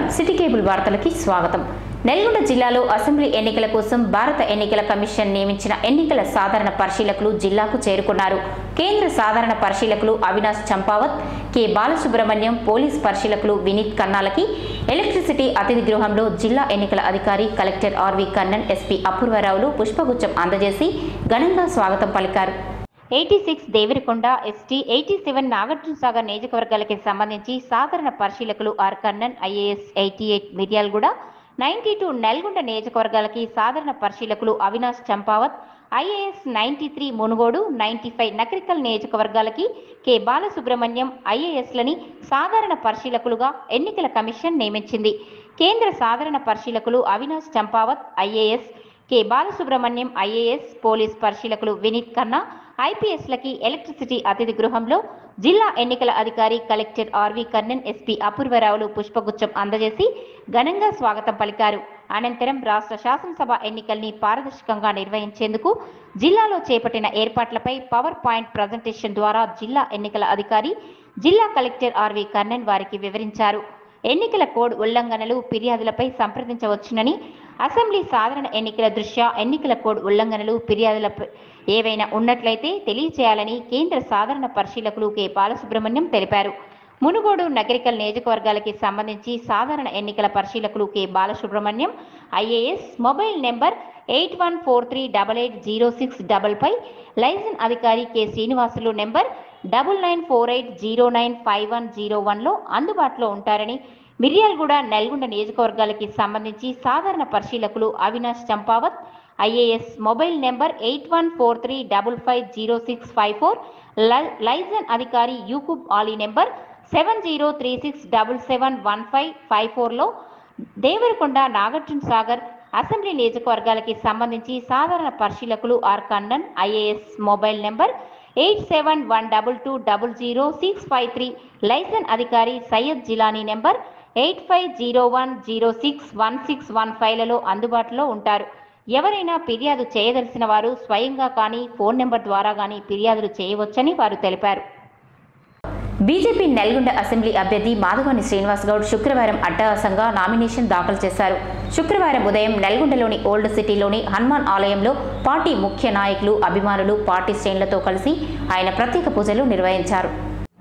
City cable వార్తలకి స్వాగతం నల్గొండ జిల్లాలో assembly ఎన్నికల కోసం భారత ఎన్నికల కమిషన్ నియమించిన ఎన్నికల సాధారణ పరిశీలకులు జిల్లాకు చేరుకున్నారు కేంద్ర సాధారణ పరిశీలకులు అవినాష్ చంపావత్ కె బాలసుబ్రహ్మణ్యం పోలీస్ పరిశీలకులు వినీత్ కన్నాలకి ఎలక్ట్రిసిటీ అతిథి గృహంలో జిల్లా ఎన్నికల అధికారి కలెక్టర్ ఆర్వి కన్నన్ ఎస్పీ అపూర్వరావులు పుష్పగుచ్చం అందజేసి ఘనంగా స్వాగతం పలికారు eighty six Devarakonda ST eighty seven Nagarjuna Sagar నియోజకవర్గాలకి సంబంధించి సాధారణ పరిశీలకులు R Kannan IAS eighty eight Miryalaguda ninety two Nalgonda నియోజకవర్గాలకి సాధారణ పరిశీలకులు Avinash Champawat IAS ninety three Munugodu ninety five Nakrekal నియోజకవర్గాలకి కె బాలసుబ్రహ్మణ్యం ఐఏఎస్లని సాధారణ పరిశీలకులుగా ఎన్నికల కమిషన్ నియమించింది కేంద్ర సాధారణ పరిశీలకులు Avinash Champawat IAS K Balasubramanyam IAS police పరిశీలకులు వినీత్ ఖన్నా ఐపీఎస్లకి ఎలక్ట్రిసిటీ అతిథి గృహంలో జిల్లా ఎన్నికల అధికారి కలెక్టర్ ఆర్వి కర్ణన్ ఎస్పీ అపూర్వరావులు పుష్పగుచ్చం అందజేసి ఘనంగా స్వాగతం పలికారు అనంతరం రాష్ట్ర శాసనసభ ఎన్నికల్ని పారదర్శకంగా నిర్వహించేందుకు జిల్లాలో చేపట్టిన ఏర్పాట్లపై పవర్ పాయింట్ ప్రజెంటేషన్ ద్వారా జిల్లా ఎన్నికల అధికారి జిల్లా కలెక్టర్ ఆర్వి కర్ణన్ వారికి వివరించారు ఎన్నికల కోడ్ ఉల్లంఘనలు ఫిర్యాదులపై సంప్రదించవచ్చునని అసెంబ్లీ సాధారణ ఎన్నికల దృష్ట్యా ఎన్నికల కోడ్ ఉల్లంఘనలు ఫిర్యాదులపై ఏవైనా ఉన్నట్లయితే తెలియచేయాలని కేంద్ర సాధారణ పరిశీలకులు కె బాలసుబ్రహ్మణ్యం తెలిపారు మునుగోడు నగరికల్ నియోజకవర్గాలకి సంబంధించి సాధారణ ఎన్నికల పరిశీలకులు K Balasubramanyam IAS mobile number eight one four three double eight zero six double five liaison అధికారి K Srinivasulu number double nine four eight zero nine five one zero వన్లో అందుబాటులో ఉంటారని మిర్యాలగూడ నల్గొండ నియోజకవర్గాలకి సంబంధించి సాధారణ పరిశీలకులు Avinash Champawat IAS mobile number eight one four three double five zero six five four liaison అధికారి Yakub Ali number seven zero three six double seven one five five ఫోర్లో Devarakonda Nagarjuna Sagar assembly నియోజకవర్గాలకి సంబంధించి సాధారణ పరిశీలకులు R Kannan IAS mobile number eight seven one double two double zero six five three liaison అధికారి Syed Jilani number eight five zero one zero six one six one ఫైవ్లలో అందుబాటులో ఉంటారు ఎవరైనా ఫిర్యాదు చేయదలిసిన వారు స్వయంగా కానీ ఫోన్ నెంబర్ ద్వారా కానీ ఫిర్యాదులు చేయవచ్చని వారు తెలిపారు బీజేపీ నల్గొండ అసెంబ్లీ అభ్యర్థి మాధవాని శ్రీనివాస్ గౌడ్ శుక్రవారం అట్టహాసంగా నామినేషన్ దాఖలు చేశారు శుక్రవారం ఉదయం నల్గొండలోని ఓల్డ్ సిటీలోని హనుమాన్ ఆలయంలో పార్టీ ముఖ్య నాయకులు అభిమానులు పార్టీ శ్రేణులతో కలిసి ఆయన ప్రత్యేక పూజలు నిర్వహించారు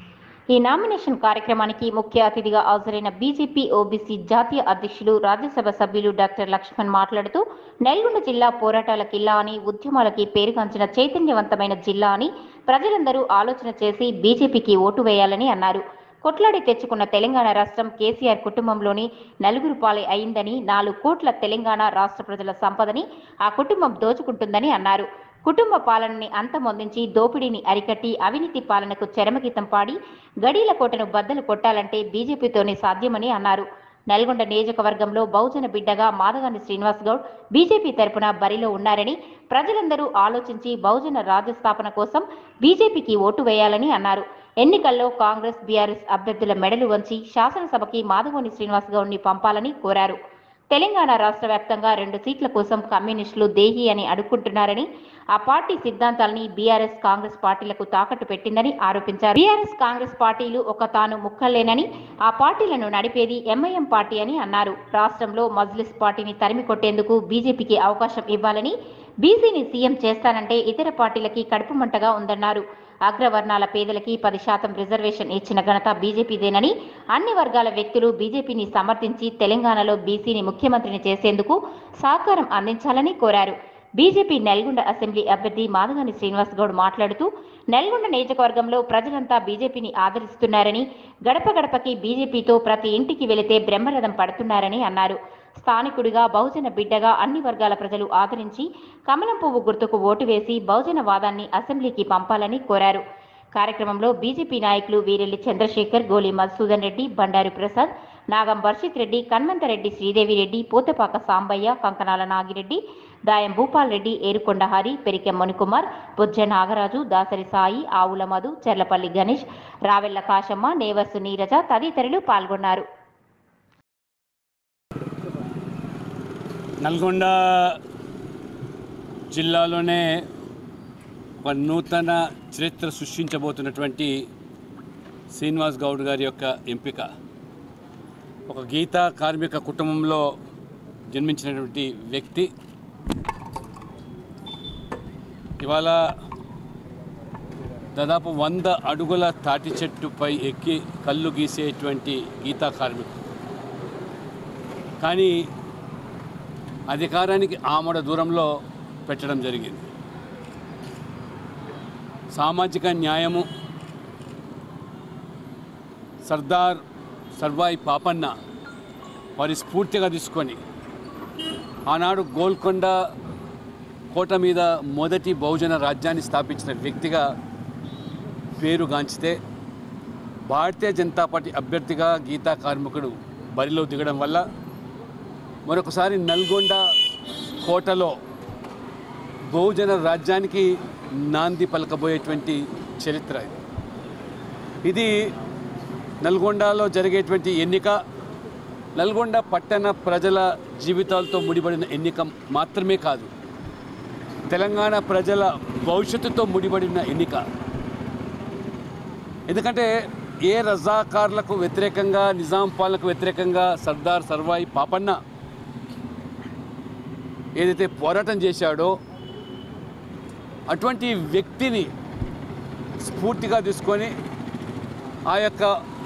ఈ నామినేషన్ కార్యక్రమానికి ముఖ్య అతిథిగా హాజరైన బీజేపీ ఓబీసీ జాతీయ అధ్యక్షులు రాజ్యసభ సభ్యులు డాక్టర్ లక్ష్మణ్ మాట్లాడుతూ నల్గొండ జిల్లా పోరాటాల కిల్లా అని ఉద్యమాలకి పేరుగాంచిన చైతన్యవంతమైన జిల్లా అని ప్రజలందరూ ఆలోచన చేసి బీజేపీకి ఓటు వేయాలని అన్నారు కొట్లాడి తెచ్చుకున్న తెలంగాణ రాష్ట్రం కేసీఆర్ కుటుంబంలోని నలుగురు పాలే అయిందని నాలుగు కోట్ల తెలంగాణ రాష్ట్ర ప్రజల సంపదని ఆ కుటుంబం దోచుకుంటుందని అన్నారు కుటుంబ పాలనని అంతమొందించి దోపిడీని అరికట్టి అవినీతి పాలనకు చరమగీతం పాడి గడీల కోటను బద్దలు కొట్టాలంటే బీజేపీతోనే సాధ్యమని అన్నారు నల్గొండ నియోజకవర్గంలో బహుజన బిడ్డగా మాధగాని శ్రీనివాస్ గౌడ్ బీజేపీ తరపున బరిలో ఉన్నారని ప్రజలందరూ ఆలోచించి బహుజన రాజ్య స్థాపన కోసం బీజేపీకి ఓటు వేయాలని అన్నారు ఎన్నికల్లో కాంగ్రెస్ బీఆర్ఎస్ అభ్యర్థుల మెడలు వంచి శాసనసభకి మాధవోని శ్రీనివాస్ గౌడ్ని పంపాలని కోరారు తెలంగాణ రాష్ట్ర వ్యాప్తంగా రెండు సీట్ల కోసం కమ్యూనిస్టులు దేహి అని అడుక్కుంటున్నారని ఆ పార్టీ సిద్ధాంతాలని బీఆర్ఎస్ కాంగ్రెస్ పార్టీలకు తాకట్టు పెట్టిందని ఆరోపించారు బీఆర్ఎస్ కాంగ్రెస్ పార్టీలు ఒక తాను ముక్కలేనని ఆ పార్టీలను నడిపేది ఎంఐఎం పార్టీ అని అన్నారు రాష్ట్రంలో మజ్లిస్ పార్టీని తరిమి కొట్టేందుకు బీజేపీకి అవకాశం ఇవ్వాలని బీసీని సీఎం చేస్తానంటే ఇతర పార్టీలకి కడుపు మంటగా ఉందన్నారు అగ్రవర్ణాల పేదలకి పది శాతం రిజర్వేషన్ ఇచ్చిన ఘనత బీజేపీదేనని అన్ని వర్గాల వ్యక్తులు బీజేపీని సమర్థించి తెలంగాణలో బీసీని ముఖ్యమంత్రిని చేసేందుకు సహకారం అందించాలని కోరారు బీజేపీ నల్గొండ అసెంబ్లీ అభ్యర్థి మాధగాని శ్రీనివాస్ గౌడ్ మాట్లాడుతూ నల్గొండ నియోజకవర్గంలో ప్రజలంతా బీజేపీని ఆదరిస్తున్నారని గడప గడపకి బీజేపీతో ప్రతి ఇంటికి వెళితే బ్రహ్మరథం పడుతున్నారని అన్నారు స్థానికుడిగా బహుజన బిడ్డగా అన్ని వర్గాల ప్రజలు ఆదరించి కమలం పువ్వు గుర్తుకు ఓటు వేసి బహుజన వాదాన్ని అసెంబ్లీకి పంపాలని కోరారు కార్యక్రమంలో బీజేపీ నాయకులు వీరెల్లి చంద్రశేఖర్ గోలి మధుసూదన్ రెడ్డి బండారు ప్రసాద్ నాగం వర్షిత్ రెడ్డి కన్మంతరెడ్డి శ్రీదేవి రెడ్డి పూతపాక సాంబయ్య కంకనాల నాగిరెడ్డి దాయం భూపాల్ రెడ్డి ఏరుకొండ హరి పెరికె మణికుమార్ బుజ్జ నాగరాజు దాసరి సాయి ఆవుల మధు చెర్లపల్లి గణేష్ రావెళ్ల కాశమ్మ నేవర్సు నీరజ తదితరులు పాల్గొన్నారు నల్గొండ జిల్లాలోనే ఒక నూతన చరిత్ర సృష్టించబోతున్నటువంటి శ్రీనివాస్ గౌడ్ గారి యొక్క ఎంపిక ఒక గీత కార్మిక కుటుంబంలో జన్మించినటువంటి వ్యక్తి ఇవాళ దాదాపు వంద అడుగుల తాటి చెట్టుపై ఎక్కి కళ్ళు గీసేటువంటి గీతా కార్మికుడు కానీ అధికారానికి ఆమడ దూరంలో పెట్టడం జరిగింది సామాజిక న్యాయము సర్దార్ సర్వాయి పాపన్న వారి స్ఫూర్తిగా తీసుకొని ఆనాడు గోల్కొండ కోట మీద మొదటి బహుజన రాజ్యాన్ని స్థాపించిన వ్యక్తిగా పేరుగాంచితే భారతీయ జనతా పార్టీ అభ్యర్థిగా గీతా కార్మికుడు బరిలో దిగడం వల్ల మరొకసారి నల్గొండ కోటలో బహుజన రాజ్యానికి నాంది పలకబోయేటువంటి చరిత్ర ఇది ఇది నల్గొండలో జరిగేటువంటి ఎన్నిక నల్గొండ పట్టణ ప్రజల జీవితాలతో ముడిపడిన ఎన్నిక మాత్రమే కాదు తెలంగాణ ప్రజల భవిష్యత్తుతో ముడిపడిన ఎన్నిక ఎందుకంటే ఏ రజాకార్లకు వ్యతిరేకంగా నిజాం పాలనకు వ్యతిరేకంగా సర్దార్ సర్వాయి పాపన్న ఏదైతే పోరాటం చేశాడో అటువంటి వ్యక్తిని స్ఫూర్తిగా తీసుకొని ఆ యొక్క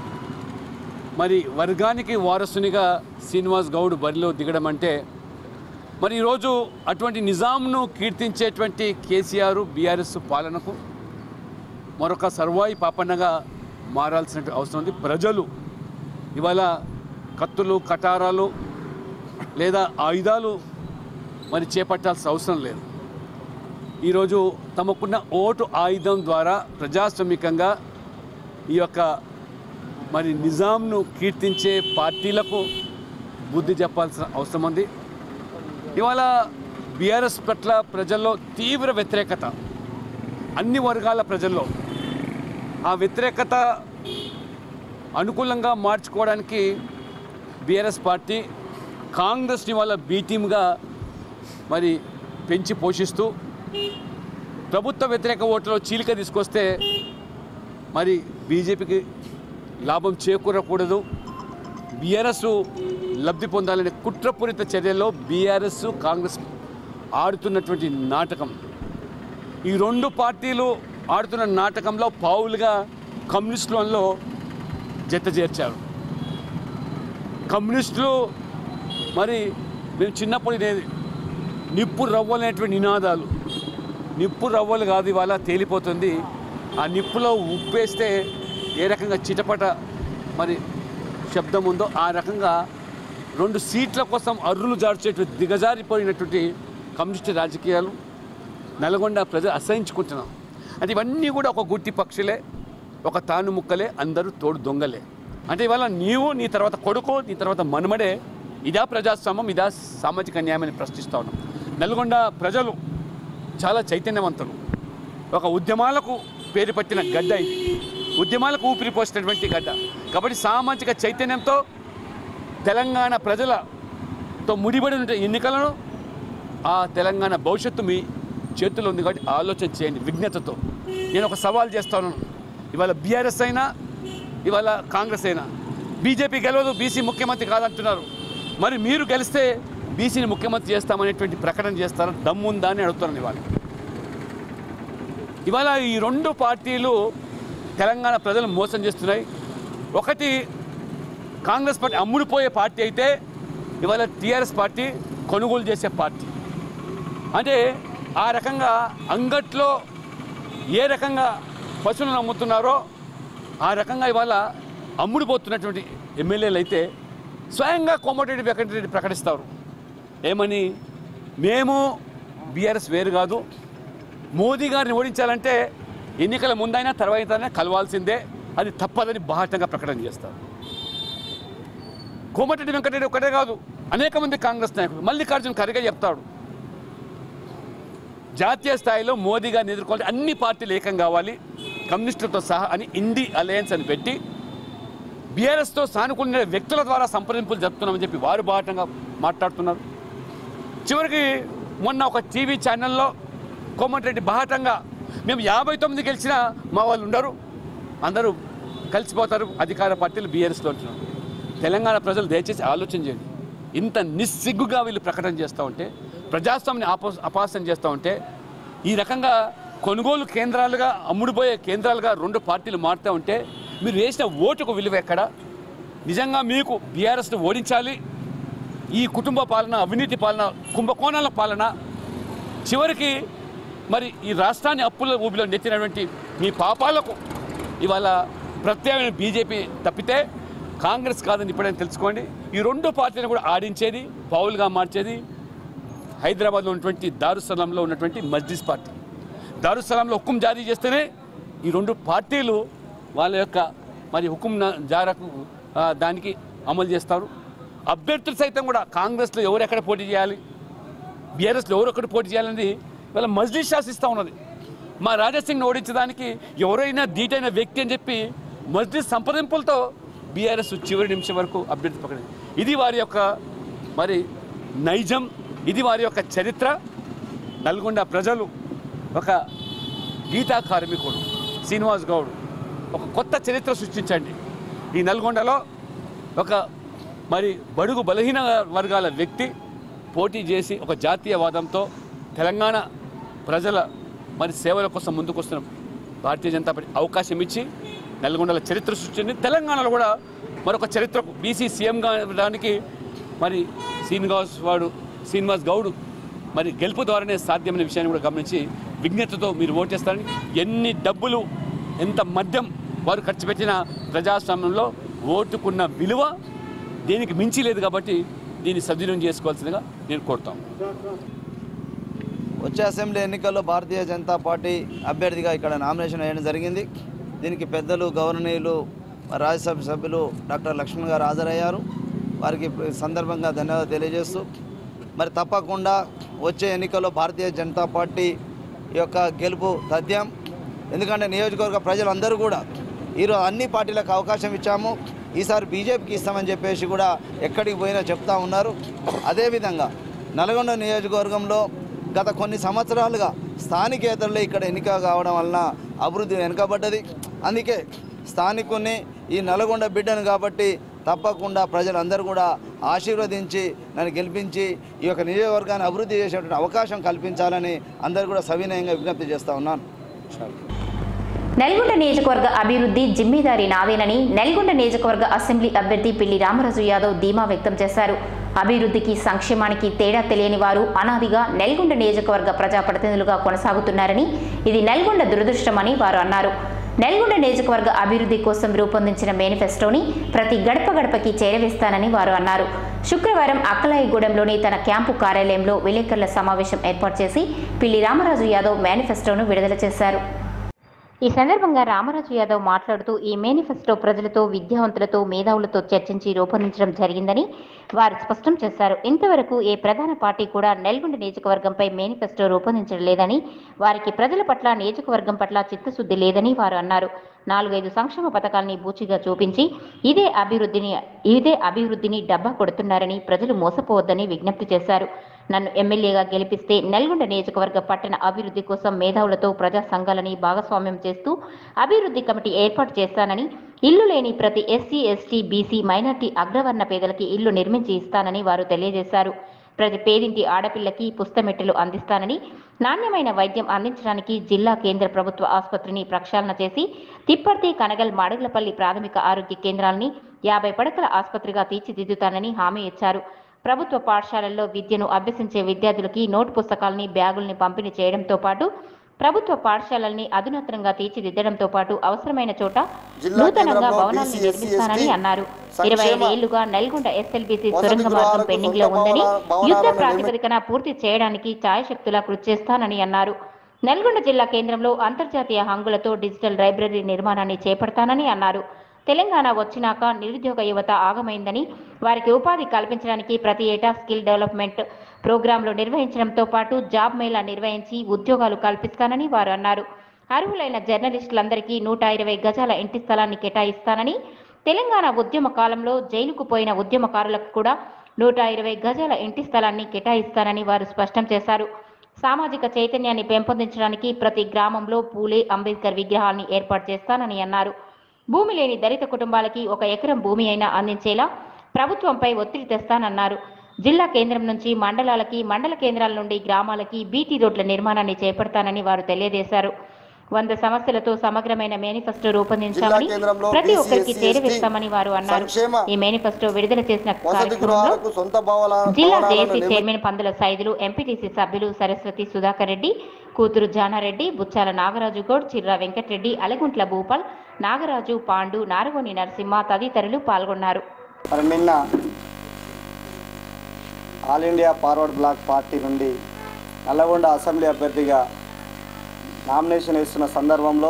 మరి వర్గానికి వారసునిగా శ్రీనివాస్ గౌడ్ బరిలో దిగడం అంటే మరి ఈరోజు అటువంటి నిజాంను కీర్తించేటువంటి కేసీఆర్ బీఆర్ఎస్ పాలనకు మరొక సర్వాయి పాపన్నగా మారాల్సిన అవసరం ఉంది ప్రజలు ఇవాళ కత్తులు కటారాలు లేదా ఆయుధాలు మరి చేపట్టాల్సిన అవసరం లేదు ఈరోజు తమకున్న ఓటు ఆయుధం ద్వారా ప్రజాస్వామికంగా ఈ యొక్క మరి నిజాంను కీర్తించే పార్టీలకు బుద్ధి చెప్పాల్సిన అవసరం ఉంది ఇవాళ బీఆర్ఎస్ పట్ల ప్రజల్లో తీవ్ర వ్యతిరేకత అన్ని వర్గాల ప్రజల్లో ఆ వ్యతిరేకత అనుకూలంగా మార్చుకోవడానికి బీఆర్ఎస్ పార్టీ కాంగ్రెస్ని వాళ్ళ బీ టీమ్గా మరి పెంచి పోషిస్తూ ప్రభుత్వ వ్యతిరేక ఓట్లలో చీలిక తీసుకొస్తే మరి బీజేపీకి లాభం చేకూరకూడదు బీఆర్ఎస్ లబ్ధి పొందాలనే కుట్రపూరిత చర్యల్లో బీఆర్ఎస్ కాంగ్రెస్ ఆడుతున్నటువంటి నాటకం ఈ రెండు పార్టీలు ఆడుతున్న నాటకంలో పావులుగా కమ్యూనిస్టులలో జత చేర్చారు కమ్యూనిస్టులు మరి మేము చిన్నప్పుడు ఇదేది నిప్పు రవ్వలనేటువంటి నినాదాలు నిప్పు రవ్వలు కాదు ఇవాళ తేలిపోతుంది ఆ నిప్పులో ఉప్పేస్తే ఏ రకంగా చిటపట మరి శబ్దం ఉందో ఆ రకంగా రెండు సీట్ల కోసం అర్రులు జార్చేటువంటి దిగజారిపోయినటువంటి కమ్యూనిస్టు రాజకీయాలు నల్గొండ ప్రజలు అసహించుకుంటున్నాం అంటే ఇవన్నీ కూడా ఒక గుట్టి పక్షులే ఒక తాను ముక్కలే అందరూ తోడు దొంగలే అంటే ఇవాళ నీవు నీ తర్వాత కొడుకు నీ తర్వాత మనుమడే ఇదా ప్రజాస్వామ్యం ఇదా సామాజిక న్యాయాన్ని ప్రశ్నిస్తూ ఉన్నాం నల్గొండ ప్రజలు చాలా చైతన్యవంతులు ఒక ఉద్యమాలకు పేరు పట్టిన గడ్డ ఇది ఉద్యమాలకు ఊపిరి పోసినటువంటి గడ్డ కాబట్టి సామాజిక చైతన్యంతో తెలంగాణ ప్రజలతో ముడిపడి ఉండే ఎన్నికలను ఆ తెలంగాణ భవిష్యత్తు మీ చేతుల్లో ఉంది కాబట్టి ఆలోచన చేయండి విజ్ఞతతో నేను ఒక సవాల్ చేస్తాను ఇవాళ బీఆర్ఎస్ అయినా ఇవాళ కాంగ్రెస్ అయినా బీజేపీ గెలవదు బీసీ ముఖ్యమంత్రి కాదంటున్నారు మరి మీరు గెలిస్తే బీసీని ముఖ్యమంత్రి చేస్తామనేటువంటి ప్రకటన చేస్తారా దమ్ముందా అని అడుగుతున్నాను ఇవాళ ఇవాళ ఈ రెండు పార్టీలు తెలంగాణ ప్రజలు మోసం చేస్తున్నాయి ఒకటి కాంగ్రెస్ పార్టీ అమ్ముడుపోయే పార్టీ అయితే ఇవాళ టీఆర్ఎస్ పార్టీ కొనుగోలు చేసే పార్టీ అంటే ఆ రకంగా అంగట్లో ఏ రకంగా పశువులను అమ్ముతున్నారో ఆ రకంగా ఇవాళ అమ్ముడుపోతున్నటువంటి ఎమ్మెల్యేలు అయితే స్వయంగా కోమటిరెడ్డి వెంకటరెడ్డి ప్రకటిస్తారు ఏమని మేము బీఆర్ఎస్ వేరు కాదు మోదీ గారిని ఓడించాలంటే ఎన్నికల ముందైనా తర్వాత కలవాల్సిందే అది తప్పదని బాహటంగా ప్రకటన చేస్తారు కోమటిరెడ్డి వెంకటరెడ్డి ఒకటే కాదు అనేక మంది కాంగ్రెస్ నాయకులు మల్లికార్జున ఖర్గే చెప్తాడు జాతీయ స్థాయిలో మోదీ గారిని ఎదుర్కోవాలి అన్ని పార్టీలు ఏకం కావాలి కమ్యూనిస్టులతో సహా అని ఇండి అలయన్స్ అని పెట్టి బీఆర్ఎస్తో సానుకూల వ్యక్తుల ద్వారా సంప్రదింపులు జరుపుతున్నామని చెప్పి వారు బాహటంగా మాట్లాడుతున్నారు చివరికి మొన్న ఒక టీవీ ఛానల్లో కోమటిరెడ్డి బాహటంగా మేము యాభై తొమ్మిది గెలిచినా మా వాళ్ళు ఉండరు అందరూ కలిసిపోతారు అధికార పార్టీలు బీఆర్ఎస్లో ఉంటున్నారు తెలంగాణ ప్రజలు దయచేసి ఆలోచన చేయండి ఇంత నిస్సిగ్గుగా వీళ్ళు ప్రకటన చేస్తూ ఉంటే ప్రజాస్వామ్యాన్ని ఆపో అపాసం చేస్తూ ఉంటే ఈ రకంగా కొనుగోలు కేంద్రాలుగా అమ్ముడుపోయే కేంద్రాలుగా రెండు పార్టీలు మారుతూ ఉంటే మీరు వేసిన ఓటుకు విలువ ఎక్కడ నిజంగా మీకు బీఆర్ఎస్ని ఓడించాలి ఈ కుటుంబ పాలన అవినీతి పాలన కుంభకోణాల పాలన చివరికి మరి ఈ రాష్ట్రాన్ని అప్పుల ఊబిలో నెత్తినటువంటి మీ పాపాలకు ఇవాళ ప్రత్యేకమైన బీజేపీ తప్పితే కాంగ్రెస్ కాదని ఇప్పుడైనా తెలుసుకోండి ఈ రెండు పార్టీలను కూడా ఆడించేది పౌలుగా మార్చేది హైదరాబాద్లో ఉన్నటువంటి దారుసలంలో ఉన్నటువంటి మస్జిద్ పార్టీ దారుసలంలో హుకుం జారీ చేస్తేనే ఈ రెండు పార్టీలు వాళ్ళ యొక్క మరి హుకుం నా- జారకు ఆ, దానికి అమలు చేస్తారు అభ్యర్థులు సైతం కూడా కాంగ్రెస్లో ఎవరు ఎక్కడ పోటీ చేయాలి బీఆర్ఎస్లో ఎవరు ఒకటి పోటీ చేయాలని వాళ్ళ మజ్లిస్ శాసిస్తూ ఉన్నది మా రాజాసింగ్ని ఓడించడానికి ఎవరైనా ధీటైన వ్యక్తి అని చెప్పి మజ్లిస్ సంప్రదింపులతో బీఆర్ఎస్ చివరి నిమిషం వరకు అభ్యర్థి పక్కన ఇది వారి యొక్క మరి నైజం ఇది వారి యొక్క చరిత్ర నల్గొండ ప్రజలు ఒక గీతా కార్మికుడు శ్రీనివాస్ గౌడ్ ఒక కొత్త చరిత్ర సృష్టించండి ఈ నల్గొండలో ఒక మరి బడుగు బలహీన వర్గాల వ్యక్తి పోటీ చేసి ఒక జాతీయవాదంతో తెలంగాణ ప్రజల మరి సేవల కోసం ముందుకొస్తున్న భారతీయ జనతా పార్టీ అవకాశం ఇచ్చి నల్గొండల చరిత్ర సృష్టించింది తెలంగాణలో కూడా మరొక చరిత్రకు బీసీ సీఎంగా దానికి మరి శ్రీనివాస్ వాడు శ్రీనివాస్ గౌడ్ మరి గెలుపు ద్వారానే సాధ్యమైన విషయాన్ని కూడా గమనించి విజ్ఞతతో మీరు ఓటేస్తారని ఎన్ని డబ్బులు ఎంత మద్యం వారు ఖర్చు పెట్టిన ప్రజాస్వామ్యంలో ఓటుకున్న విలువ దేనికి మించి లేదు కాబట్టి దీన్ని సద్వినియోగం చేసుకోవాల్సిందిగా నేను కోరుతాను వచ్చే అసెంబ్లీ ఎన్నికల్లో భారతీయ జనతా పార్టీ అభ్యర్థిగా ఇక్కడ నామినేషన్ వేయడం జరిగింది దీనికి పెద్దలు గవర్నీయులు రాజ్యసభ సభ్యులు డాక్టర్ లక్ష్మణ్ గారు హాజరయ్యారు వారికి ఈ సందర్భంగా ధన్యవాదాలు తెలియజేస్తూ మరి తప్పకుండా వచ్చే ఎన్నికల్లో భారతీయ జనతా పార్టీ యొక్క గెలుపు తథ్యం ఎందుకంటే నియోజకవర్గ ప్రజలందరూ కూడా ఈరోజు అన్ని పార్టీలకు అవకాశం ఇచ్చాము ఈసారి బీజేపీకి ఇస్తామని చెప్పేసి కూడా ఎక్కడికి పోయినా చెప్తా ఉన్నారు అదేవిధంగా నల్గొండ నియోజకవర్గంలో గత కొన్ని సంవత్సరాలుగా స్థానికేతరులు ఇక్కడ ఎన్నిక కావడం వలన అభివృద్ధి వెనుకబడ్డది అందుకే స్థానికుని ఈ నల్గొండ బిడ్డను కాబట్టి తప్పకుండా ప్రజలందరూ కూడా ఆశీర్వదించి నన్ను గెలిపించి ఈ యొక్క నియోజకవర్గాన్ని అభివృద్ధి చేసేటువంటి అవకాశం కల్పించాలని అందరూ కూడా సవినయంగా విజ్ఞప్తి చేస్తూ ఉన్నాను నల్గొండ నియోజకవర్గ అభివృద్ధి జిమ్మేదారీ నాదేనని నల్గొండ నియోజకవర్గ అసెంబ్లీ అభ్యర్థి పిల్లి రామరాజు యాదవ్ ధీమా వ్యక్తం చేశారు అభివృద్ధికి సంక్షేమానికి తేడా తెలియని వారు అనాదిగా నల్గొండ నియోజకవర్గ ప్రజాప్రతినిధులుగా కొనసాగుతున్నారని ఇది నల్గొండ దురదృష్టమని వారు అన్నారు నల్గొండ నియోజకవర్గ అభివృద్ధి కోసం రూపొందించిన మేనిఫెస్టోని ప్రతి గడప గడపకి చేరవేస్తానని వారు అన్నారు శుక్రవారం అక్కలాయిగూడెంలోని తన క్యాంపు కార్యాలయంలో విలేకరుల సమావేశం ఏర్పాటు చేసి పిల్లి రామరాజు యాదవ్ మేనిఫెస్టోను విడుదల చేశారు ఈ సందర్భంగా రామరాజు యాదవ్ మాట్లాడుతూ ఈ మేనిఫెస్టో ప్రజలతో విద్యావంతులతో మేధావులతో చర్చించి రూపొందించడం జరిగిందని వారు స్పష్టం చేశారు ఇంతవరకు ఏ ప్రధాన పార్టీ కూడా నల్గొండ నియోజకవర్గంపై మేనిఫెస్టో రూపొందించడం లేదని వారికి ప్రజల పట్ల నియోజకవర్గం పట్ల చిత్తశుద్ధి లేదని వారు అన్నారు నాలుగైదు సంక్షేమ పథకాల్ని బూచిగా చూపించి ఇదే అభివృద్ధిని ఇదే అభివృద్ధిని డబ్బా కొడుతున్నారని ప్రజలు మోసపోవద్దని విజ్ఞప్తి చేశారు నన్ను ఎమ్మెల్యేగా గెలిపిస్తే నల్గొండ నియోజకవర్గ పట్టణ అభివృద్ధి కోసం మేధావులతో ప్రజా సంఘాలని భాగస్వామ్యం చేస్తూ అభివృద్ధి కమిటీ ఏర్పాటు చేస్తానని ఇల్లు లేని ప్రతి ఎస్సీ ఎస్టీ బీసీ మైనార్టీ అగ్రవర్ణ పేదలకి ఇల్లు నిర్మించి ఇస్తానని వారు తెలియజేశారు ప్రతి పేదింటి ఆడపిల్లకి పుస్తమెట్టెలు అందిస్తానని నాణ్యమైన వైద్యం అందించడానికి జిల్లా కేంద్ర ప్రభుత్వ ఆసుపత్రిని ప్రక్షాళన చేసి తిప్పర్తి కనగల్ మాడగులపల్లి ప్రాథమిక ఆరోగ్య కేంద్రాల్ని యాభై పడకల ఆసుపత్రిగా తీర్చిదిద్దుతానని హామీ ఇచ్చారు ప్రభుత్వ పాఠశాలల్లో విద్యను అభ్యసించే విద్యార్థులకి నోట్ పుస్తకాలని బ్యాగుల్ని పంపిణీ చేయడంతో పాటు ప్రభుత్వ పాఠశాలల్ని అధునాతనంగా తీర్చిదిద్దడంతో పాటు అవసరమైన చోట జిల్లా నూతనంగా కేంద్రంలో భవనాల్ని BC, SC, నిర్మిస్తానని అన్నారు సంక్షేమ ఇరవై ఐదు ఏళ్లుగా నల్గొండ ఎస్ఎల్బీసీ వసతి సొరంగ మార్గం గృహాలకు పెండింగ్ లో సొంత ఉందని భవన- భవనాలను యుద్ధ నిర్మి- ప్రాతిపదికన పూర్తి చేయడానికి ఛాయశక్తులా కృషి చేస్తానని అన్నారు నల్గొండ జిల్లా కేంద్రంలో అంతర్జాతీయ హంగులతో డిజిటల్ లైబ్రరీ నిర్మాణాన్ని చేపడతానని అన్నారు తెలంగాణ వచ్చినాక నిరుద్యోగ యువత ఆగమైందని వారికి ఉపాధి కల్పించడానికి ప్రతి ఏటా స్కిల్ డెవలప్మెంట్ ప్రోగ్రాంలు నిర్వహించడంతో పాటు జాబ్ మేళా నిర్వహించి ఉద్యోగాలు కల్పిస్తానని వారు అన్నారు అర్హులైన జర్నలిస్టులందరికీ నూట ఇరవై గజాల ఇంటి స్థలాన్ని కేటాయిస్తానని తెలంగాణ ఉద్యమ కాలంలో జైలుకు పోయిన ఉద్యమకారులకు కూడా నూట ఇరవై గజాల ఇంటి స్థలాన్ని కేటాయిస్తానని వారు స్పష్టం చేశారు సామాజిక చైతన్యాన్ని పెంపొందించడానికి ప్రతి గ్రామంలో పూలే అంబేద్కర్ విగ్రహాన్ని ఏర్పాటు చేస్తానని అన్నారు భూమి లేని దళిత కుటుంబాలకి ఒక ఎకరం భూమి అయినా అందించేలా ప్రభుత్వంపై ఒత్తిడి తెస్తానన్నారు జిల్లా కేంద్రం నుంచి మండలాలకి మండల కేంద్రాల నుండి గ్రామాలకి బీటీ రోడ్ల నిర్మాణాన్ని చేపడతానని వారు తెలియజేశారు వంద సమస్యలతో సమగ్రమైన మేనిఫెస్టో రూపొందించామని జిల్లా కేంద్రంలో ప్రతి ఒక్కరికి BCSC, చేరవేస్తామని వారు అన్నారు సంక్షేమ ఈ మేనిఫెస్టో విడుదల చేసిన వసతి కార్యక్రమంలో గృహాలకు సొంత భవన జిల్లా భవనాలను జేఏసీ నిర్మి- చైర్మన్ పందుల సైదులు ఎంపీటీసీ సభ్యులు సరస్వతి సుధాకర్ రెడ్డి కూతురు జానారెడ్డి బుచ్చాల నాగరాజు గౌడ్ చిర్రా వెంకటరెడ్డి అలగుంట్ల భూపాల్ నాగరాజు పాండు నారగోని నరసింహ తదితరులు పాల్గొన్నారు మరి నిన్న all India forward bloc party నుండి నల్లగొండ అసెంబ్లీ అభ్యర్థిగా నామినేషన్ వేస్తున్న సందర్భంలో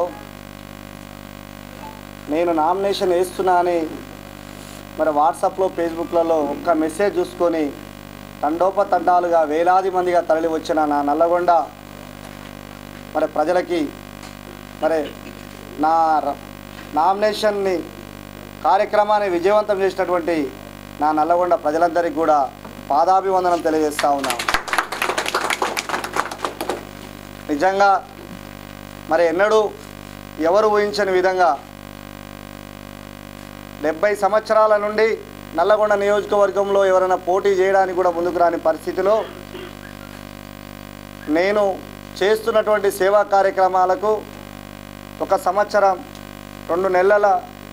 నేను నామినేషన్ వేస్తున్నా అని మరి వాట్సాప్లో ఫేస్బుక్లలో ఒక్క మెసేజ్ చూసుకొని తండోపతండాలుగా వేలాది మందిగా తరలి వచ్చిన నా నల్లగొండ మరి ప్రజలకి మరి నా ర- నామినేషన్ని కార్యక్రమాన్ని విజయవంతం చేసినటువంటి నా నల్లగొండ ప్రజలందరికీ కూడా పాదాభివందనం తెలియజేస్తా ఉన్నా నిజంగా మరి ఎన్నడూ ఎవరు ఊహించని విధంగా డెబ్బై సంవత్సరాల నుండి నల్లగొండ నియోజకవర్గంలో ఎవరైనా పోటీ చేయడానికి కూడా ముందుకు రాని పరిస్థితిలో నేను చేస్తున్నటువంటి సేవా కార్యక్రమాలకు ఒక సంవత్సరం రెండు నెలల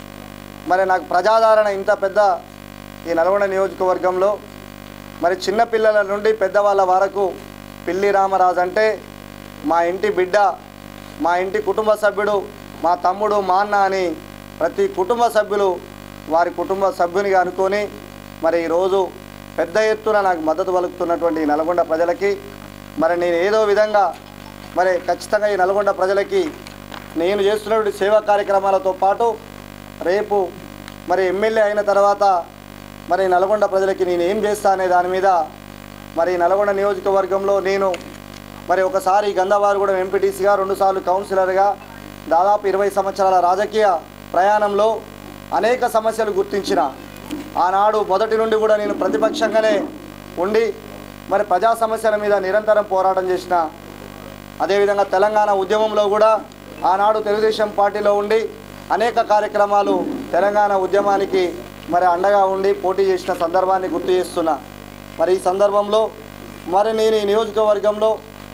మరి నాకు ప్రజాదరణ ఇంత పెద్ద ఈ నల్గొండ నియోజకవర్గంలో మరి చిన్నపిల్లల నుండి పెద్దవాళ్ళ వరకు పిల్లి రామరాజు అంటే మా ఇంటి బిడ్డ మా ఇంటి కుటుంబ సభ్యుడు మా తమ్ముడు మా అన్న అని ప్రతి కుటుంబ సభ్యులు వారి కుటుంబ సభ్యునిగా అనుకొని మరి ఈరోజు పెద్ద ఎత్తున నాకు మద్దతు పలుకుతున్నటువంటి ఈ నల్గొండ ప్రజలకి మరి నేను ఏదో విధంగా మరి ఖచ్చితంగా ఈ నల్గొండ ప్రజలకి నేను చేస్తున్నటువంటి సేవా కార్యక్రమాలతో పాటు రేపు మరి ఎమ్మెల్యే అయిన తర్వాత మరి నల్గొండ ప్రజలకి నేను ఏం చేస్తా అనే దాని మీద మరి నల్గొండ నియోజకవర్గంలో నేను మరి ఒకసారి గంధవారిగూడెం ఎంపీటీసీగా రెండుసార్లు కౌన్సిలర్గా దాదాపు ఇరవై సంవత్సరాల రాజకీయ ప్రయాణంలో అనేక సమస్యలు గుర్తించిన ఆనాడు మొదటి నుండి కూడా నేను ప్రతిపక్షంగానే ఉండి మరి ప్రజా సమస్యల మీద నిరంతరం పోరాటం చేసిన అదేవిధంగా తెలంగాణ ఉద్యమంలో కూడా ఆనాడు తెలుగుదేశం పార్టీలో ఉండి అనేక కార్యక్రమాలు తెలంగాణ ఉద్యమానికి మరి అండగా ఉండి పోటీ చేసిన సందర్భాన్ని గుర్తు చేస్తున్నా మరి ఈ సందర్భంలో మరి నేను ఈ నియోజకవర్గంలో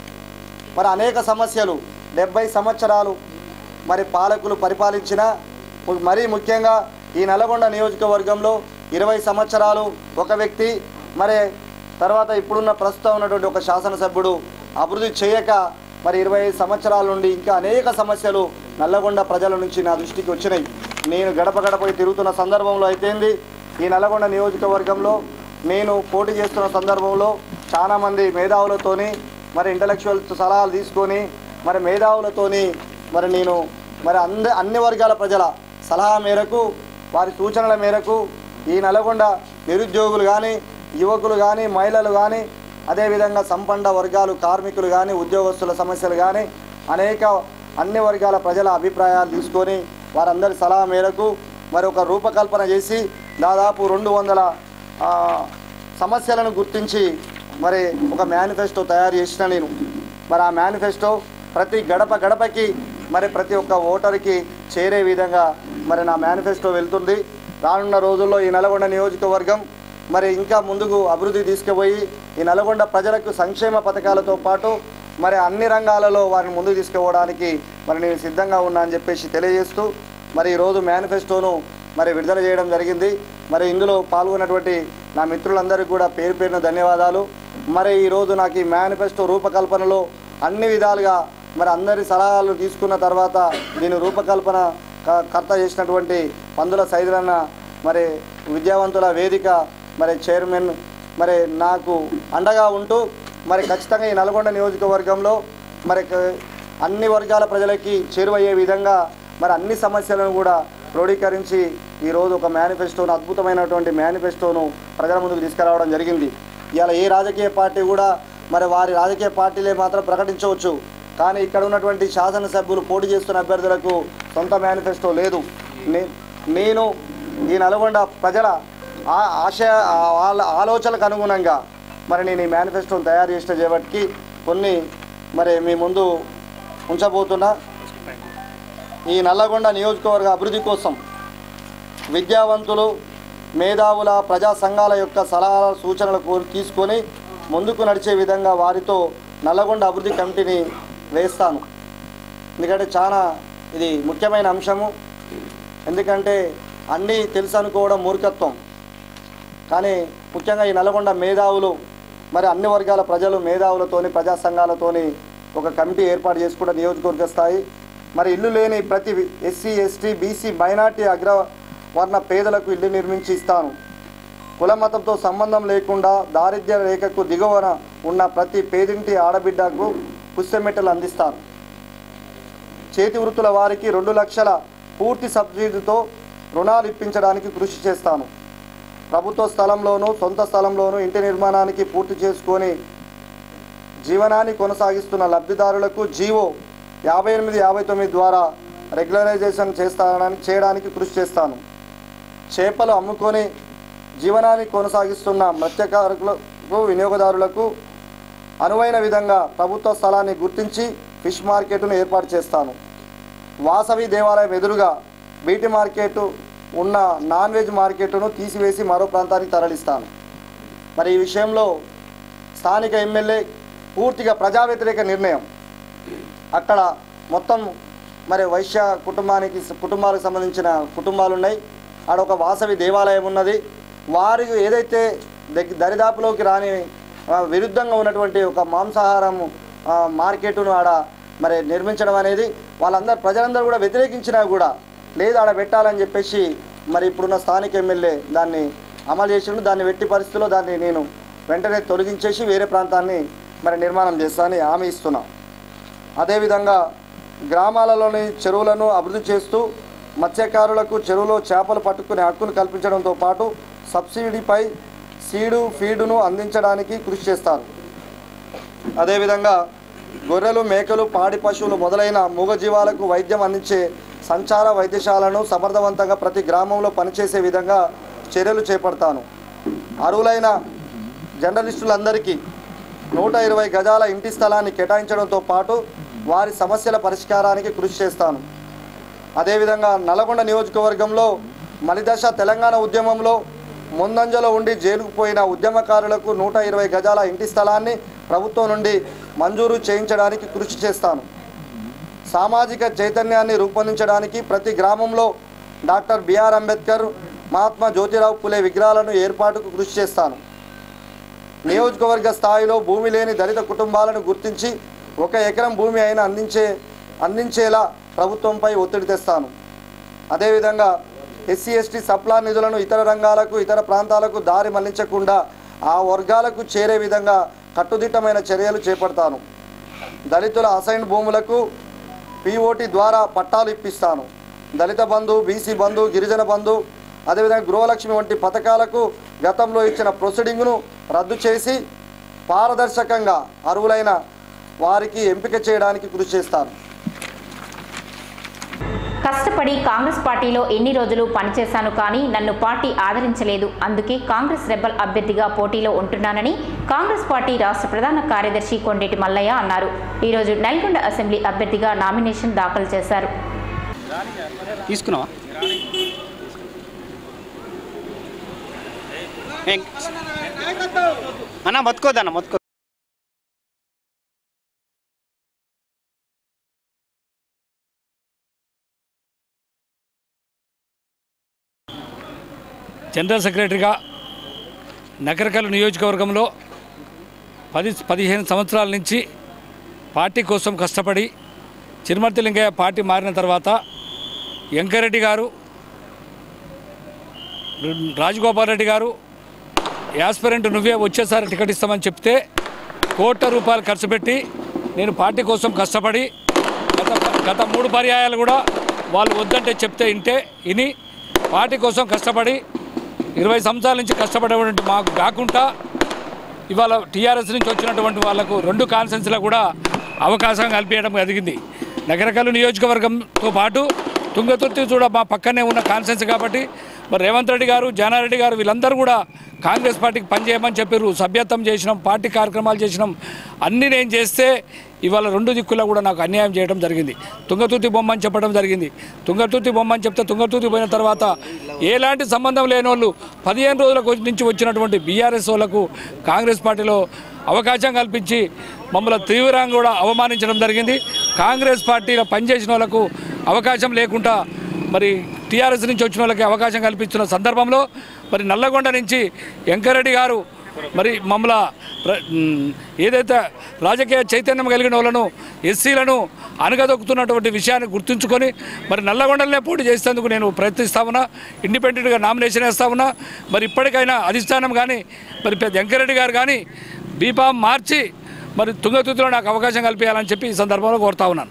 మరి అనేక సమస్యలు డెబ్బై సంవత్సరాలు మరి పాలకులు పరిపాలించిన ము- మరీ ముఖ్యంగా ఈ నల్గొండ నియోజకవర్గంలో ఇరవై సంవత్సరాలు ఒక వ్యక్తి మరి తర్వాత ఇప్పుడున్న ప్రస్తుతం ఉన్నటువంటి ఒక శాసనసభ్యుడు అభివృద్ధి చేయక మరి ఇరవై ఐదు సంవత్సరాల నుండి ఇంకా అనేక సమస్యలు నల్లగొండ ప్రజల నుంచి నా దృష్టికి వచ్చినాయి నేను గడప గడపై తిరుగుతున్న సందర్భంలో అయితేంది ఈ నల్లగొండ నియోజకవర్గంలో నేను పోటీ చేస్తున్న సందర్భంలో చాలామంది మేధావులతోని మరి ఇంటలెక్చువల్ సలహాలు తీసుకొని మరి మేధావులతోని మరి నేను మరి అంద అన్ని వర్గాల ప్రజల సలహా మేరకు వారి సూచనల మేరకు ఈ నల్గొండ నిరుద్యోగులు కానీ యువకులు కానీ మహిళలు కానీ అదేవిధంగా సంపన్న వర్గాలు కార్మికులు కానీ ఉద్యోగస్తుల సమస్యలు కానీ అనేక అన్ని వర్గాల ప్రజల అభిప్రాయాలు తీసుకొని వారందరి సలహా మేరకు మరి ఒక రూపకల్పన చేసి దాదాపు రెండు వందల ఆ, సమస్యలను గుర్తించి మరి ఒక మేనిఫెస్టో తయారు చేసిన నేను మరి ఆ మేనిఫెస్టో ప్రతి గడప గడపకి మరి ప్రతి ఒక్క ఓటర్కి చేరే విధంగా మరి నా మేనిఫెస్టో వెళ్తుంది రానున్న రోజుల్లో ఈ నల్గొండ నియోజకవర్గం మరి ఇంకా ముందుకు అభివృద్ధి తీసుకుపోయి ఈ నల్గొండ ప్రజలకు సంక్షేమ పథకాలతో పాటు మరి అన్ని రంగాలలో వారిని ముందుకు తీసుకుపోవడానికి మరి నేను సిద్ధంగా ఉన్నా అని చెప్పేసి తెలియజేస్తూ మరి ఈరోజు మేనిఫెస్టోను మరి విడుదల చేయడం జరిగింది మరి ఇందులో పాల్గొన్నటువంటి నా మిత్రులందరికీ కూడా పేరు పేరున ధన్యవాదాలు మరి ఈరోజు నాకు ఈ మేనిఫెస్టో రూపకల్పనలో అన్ని విధాలుగా మరి అందరి సలహాలు తీసుకున్న తర్వాత దీని రూపకల్పన క- కర్త చేసినటువంటి పందుల సైదులన్న మరి విద్యావంతుల వేదిక మరి చైర్మన్ మరి నాకు అండగా ఉంటూ మరి ఖచ్చితంగా ఈ నల్గొండ నియోజకవర్గంలో మరి క- అన్ని వర్గాల ప్రజలకి చేరువయ్యే విధంగా మరి అన్ని సమస్యలను కూడా క్రోడీకరించి ఈరోజు ఒక మేనిఫెస్టోను అద్భుతమైనటువంటి మేనిఫెస్టోను ప్రజల ముందుకు తీసుకురావడం జరిగింది ఇవాళ ఏ రాజకీయ పార్టీ కూడా మరి వారి రాజకీయ పార్టీలే మాత్రం ప్రకటించవచ్చు కానీ ఇక్కడ ఉన్నటువంటి శాసనసభ్యులు పోటీ చేస్తున్న అభ్యర్థులకు సొంత మేనిఫెస్టో లేదు నే- నేను ఈ నల్గొండ ప్రజల ఆ- ఆశయ ఆ- వాళ్ళ ఆలోచనలకు అనుగుణంగా మరి నేను ఈ మేనిఫెస్టోను తయారు చేసిన చేపటికి కొన్ని మరి మీ ముందు ఉంచబోతున్నా ఈ నల్లగొండ నియోజకవర్గ అభివృద్ధి కోసం విద్యావంతులు మేధావుల ప్రజా సంఘాల యొక్క సలహాల సూచనలు కోరి తీసుకొని ముందుకు నడిచే విధంగా వారితో నల్లగొండ అభివృద్ధి కమిటీని వేస్తాను ఎందుకంటే చాలా ఇది ముఖ్యమైన అంశము ఎందుకంటే అన్నీ తెలుసు అనుకోవడం మూర్ఖత్వం కానీ ముఖ్యంగా ఈ నల్గొండ మేధావులు మరి అన్ని వర్గాల ప్రజలు మేధావులతోని ప్రజా సంఘాలతోని ఒక కమిటీ ఏర్పాటు చేసుకుంటే నియోజకవర్గ స్థాయి మరి ఇల్లు లేని ప్రతి ఎస్సీ ఎస్టీ బీసీ మైనార్టీ అగ్రవర్ణ పేదలకు ఇల్లు నిర్మించి ఇస్తాను కుల మతంతో సంబంధం లేకుండా దారిద్ర్య రేఖకు దిగువన ఉన్న ప్రతి పేదింటి ఆడబిడ్డకు పుస్తమెట్టలు అందిస్తాను చేతి వృత్తుల వారికి రెండు లక్షల పూర్తి సబ్సిడీతో రుణాలు ఇప్పించడానికి కృషి చేస్తాను ప్రభుత్వ స్థలంలోనూ సొంత స్థలంలోనూ ఇంటి నిర్మాణానికి పూర్తి చేసుకొని జీవనాన్ని కొనసాగిస్తున్న లబ్ధిదారులకు జీవో యాభై ఎనిమిది యాభై తొమ్మిది ద్వారా రెగ్యులరైజేషన్ చేస్తానని చేయడానికి కృషి చేస్తాను చేపలు అమ్ముకొని జీవనాన్ని కొనసాగిస్తున్న మత్స్యకారులకు వినియోగదారులకు అనువైన విధంగా ప్రభుత్వ స్థలాన్ని గుర్తించి ఫిష్ మార్కెట్ను ఏర్పాటు చేస్తాను వాసవి దేవాలయం ఎదురుగా బీటీ మార్కెట్ ఉన్న నాన్ వెజ్ మార్కెట్ను తీసివేసి మరో ప్రాంతానికి తరలిస్తాను మరి ఈ విషయంలో స్థానిక ఎమ్మెల్యే పూర్తిగా ప్రజా వ్యతిరేక నిర్ణయం అక్కడ మొత్తం మరి వైశ్య కుటుంబానికి కుటుంబాలకు సంబంధించిన కుటుంబాలు ఉన్నాయి ఆడ ఒక వాసవి దేవాలయం ఉన్నది వారికి ఏదైతే దగ్గ దరిదాపులోకి రాని ఆ, విరుద్ధంగా ఉన్నటువంటి ఒక మాంసాహారం ఆ, మార్కెట్ను ఆడ మరి నిర్మించడం అనేది వాళ్ళందరూ ప్రజలందరూ కూడా వ్యతిరేకించినా కూడా లేదు ఆడ పెట్టాలని చెప్పేసి మరి ఇప్పుడున్న స్థానిక ఎమ్మెల్యే దాన్ని అమలు చేసిండు దాన్ని వెట్టి పరిస్థితుల్లో దాన్ని నేను వెంటనే తొలగించేసి వేరే ప్రాంతాన్ని మరి నిర్మాణం చేస్తానని హామీ ఇస్తున్నా అదేవిధంగా గ్రామాలలోని చెరువులను అభివృద్ధి చేస్తూ మత్స్యకారులకు చెరువులో చేపలు పట్టుకునే హక్కును కల్పించడంతో పాటు సబ్సిడీపై సీడు ఫీడును అందించడానికి కృషి చేస్తారు అదేవిధంగా గొర్రెలు మేకలు పాడి పశువులు మొదలైన మూగజీవాలకు వైద్యం అందించే సంచార వైద్యశాలను సమర్థవంతంగా ప్రతి గ్రామంలో పనిచేసే విధంగా చర్యలు చేపడతాను అర్హులైన జర్నలిస్టులందరికీ నూట ఇరవై గజాల ఇంటి స్థలాన్ని కేటాయించడంతో పాటు వారి సమస్యల పరిష్కారానికి కృషి చేస్తాను అదేవిధంగా నల్గొండ నియోజకవర్గంలో మలిదశ తెలంగాణ ఉద్యమంలో ముందంజలో ఉండి జైలుకు పోయిన ఉద్యమకారులకు నూట ఇరవై గజాల ఇంటి స్థలాన్ని ప్రభుత్వం నుండి మంజూరు చేయించడానికి కృషి చేస్తాను సామాజిక చైతన్యాన్ని రూపొందించడానికి ప్రతి గ్రామంలో డాక్టర్ బిఆర్ అంబేద్కర్ మహాత్మా జ్యోతిరావు పులే విగ్రహాలను ఏర్పాటుకు కృషి చేస్తాను నియోజకవర్గ స్థాయిలో భూమి లేని దళిత కుటుంబాలను గుర్తించి ఒక ఎకరం భూమి అయినా అందించే అందించేలా ప్రభుత్వంపై ఒత్తిడి తెస్తాను అదేవిధంగా ఎస్సీ ఎస్టీ సప్లా నిధులను ఇతర రంగాలకు ఇతర ప్రాంతాలకు దారి మళ్లించకుండా ఆ వర్గాలకు చేరే విధంగా కట్టుదిట్టమైన చర్యలు చేపడతాను దళితుల అసైన్ భూములకు పిఓటి ద్వారా పట్టాలు ఇప్పిస్తాను దళిత బంధు బీసీ బంధు గిరిజన బంధు అదేవిధంగా గృహలక్ష్మి వంటి పథకాలకు గతంలో ఇచ్చిన ప్రొసీడింగ్ను రద్దు చేసి పారదర్శకంగా అర్హులైన వారికి ఎంపిక చేయడానికి కృషి చేస్తాను కష్టపడి కాంగ్రెస్ పార్టీలో ఎన్ని రోజులు పనిచేశాను కానీ నన్ను పార్టీ ఆదరించలేదు అందుకే కాంగ్రెస్ రెబల్ అభ్యర్థిగా పోటీలో ఉంటున్నానని కాంగ్రెస్ పార్టీ రాష్ట్ర ప్రధాన కార్యదర్శి కొండేటి మల్లయ్య అన్నారు ఈరోజు నల్గొండ అసెంబ్లీ అభ్యర్థిగా నామినేషన్ దాఖలు చేశారు తీసుకున్నావా ఏం? అన్న బతుకోదన్న బతుకో జనరల్ సెక్రటరీగా నగరకల్ నియోజకవర్గంలో పది పదిహేను సంవత్సరాల నుంచి పార్టీ కోసం కష్టపడి చిరుమర్తి లింగయ్య పార్టీ మారిన తర్వాత వెంకరెడ్డి గారు రాజగోపాల్ రెడ్డి గారు యాస్పిరెంట్ నువ్వే వచ్చేసారి టికెట్ ఇస్తామని చెప్తే కోట్ల రూపాయలు ఖర్చు పెట్టి నేను పార్టీ కోసం కష్టపడి గత గత మూడు పర్యాయాలు కూడా వాళ్ళు వద్దంటే చెప్తే ఇంటే ఇని పార్టీ కోసం కష్టపడి ఇరవై సంవత్సరాల నుంచి కష్టపడేటువంటి మాకు కాకుండా ఇవాళ టీఆర్ఎస్ నుంచి వచ్చినటువంటి వాళ్లకు రెండు కాన్సెన్స్లో కూడా అవకాశం కల్పించడం జరిగింది నగరకల్లు నియోజకవర్గంతో పాటు తుంగతుర్తి కూడా మా పక్కనే ఉన్న కాన్సెన్స్ కాబట్టి మరి రేవంత్ రెడ్డి గారు జానారెడ్డి గారు వీళ్ళందరూ కూడా కాంగ్రెస్ పార్టీకి పనిచేయమని చెప్పారు సభ్యత్వం చేసినాం పార్టీ కార్యక్రమాలు చేసినాం అన్నీ నేను చేస్తే ఇవాళ రెండు దిక్కుల్లో కూడా నాకు అన్యాయం చేయడం జరిగింది తుంగతుర్తి బొమ్మ అని చెప్పడం జరిగింది తుంగతుర్తి బొమ్మ అని చెప్తే తుంగతుర్తి పోయిన తర్వాత ఎలాంటి సంబంధం లేని వాళ్ళు పదిహేను రోజుల నుంచి వచ్చినటువంటి బీఆర్ఎస్ వాళ్ళకు కాంగ్రెస్ పార్టీలో అవకాశం కల్పించి మమ్మల్ని తీవ్రంగా కూడా అవమానించడం జరిగింది కాంగ్రెస్ పార్టీలో పనిచేసిన వాళ్ళకు అవకాశం లేకుండా మరి టీఆర్ఎస్ నుంచి వచ్చిన వాళ్ళకి అవకాశం కల్పిస్తున్న సందర్భంలో మరి నల్లగొండ నుంచి వెంకరెడ్డి గారు మరి మమ్మల ప్ర- మ్, ఏదైతే రాజకీయ చైతన్యం కలిగిన వాళ్ళను ఎస్సీలను అనగదొక్కుతున్నటువంటి విషయాన్ని గుర్తుంచుకొని మరి నల్లగొండలనే పోటీ చేసేందుకు నేను ప్రయత్నిస్తా ఉన్నా ఇండిపెండెంట్గా నామినేషన్ వేస్తా ఉన్నా మరి ఇప్పటికైనా అధిష్టానం కానీ మరి పెద్ద వెంకరెడ్డి గారు కానీ బీఫామ్ మార్చి మరి తుంగతుర్తిలో నాకు అవకాశం కల్పించాలని చెప్పి ఈ సందర్భంలో కోరుతా ఉన్నాను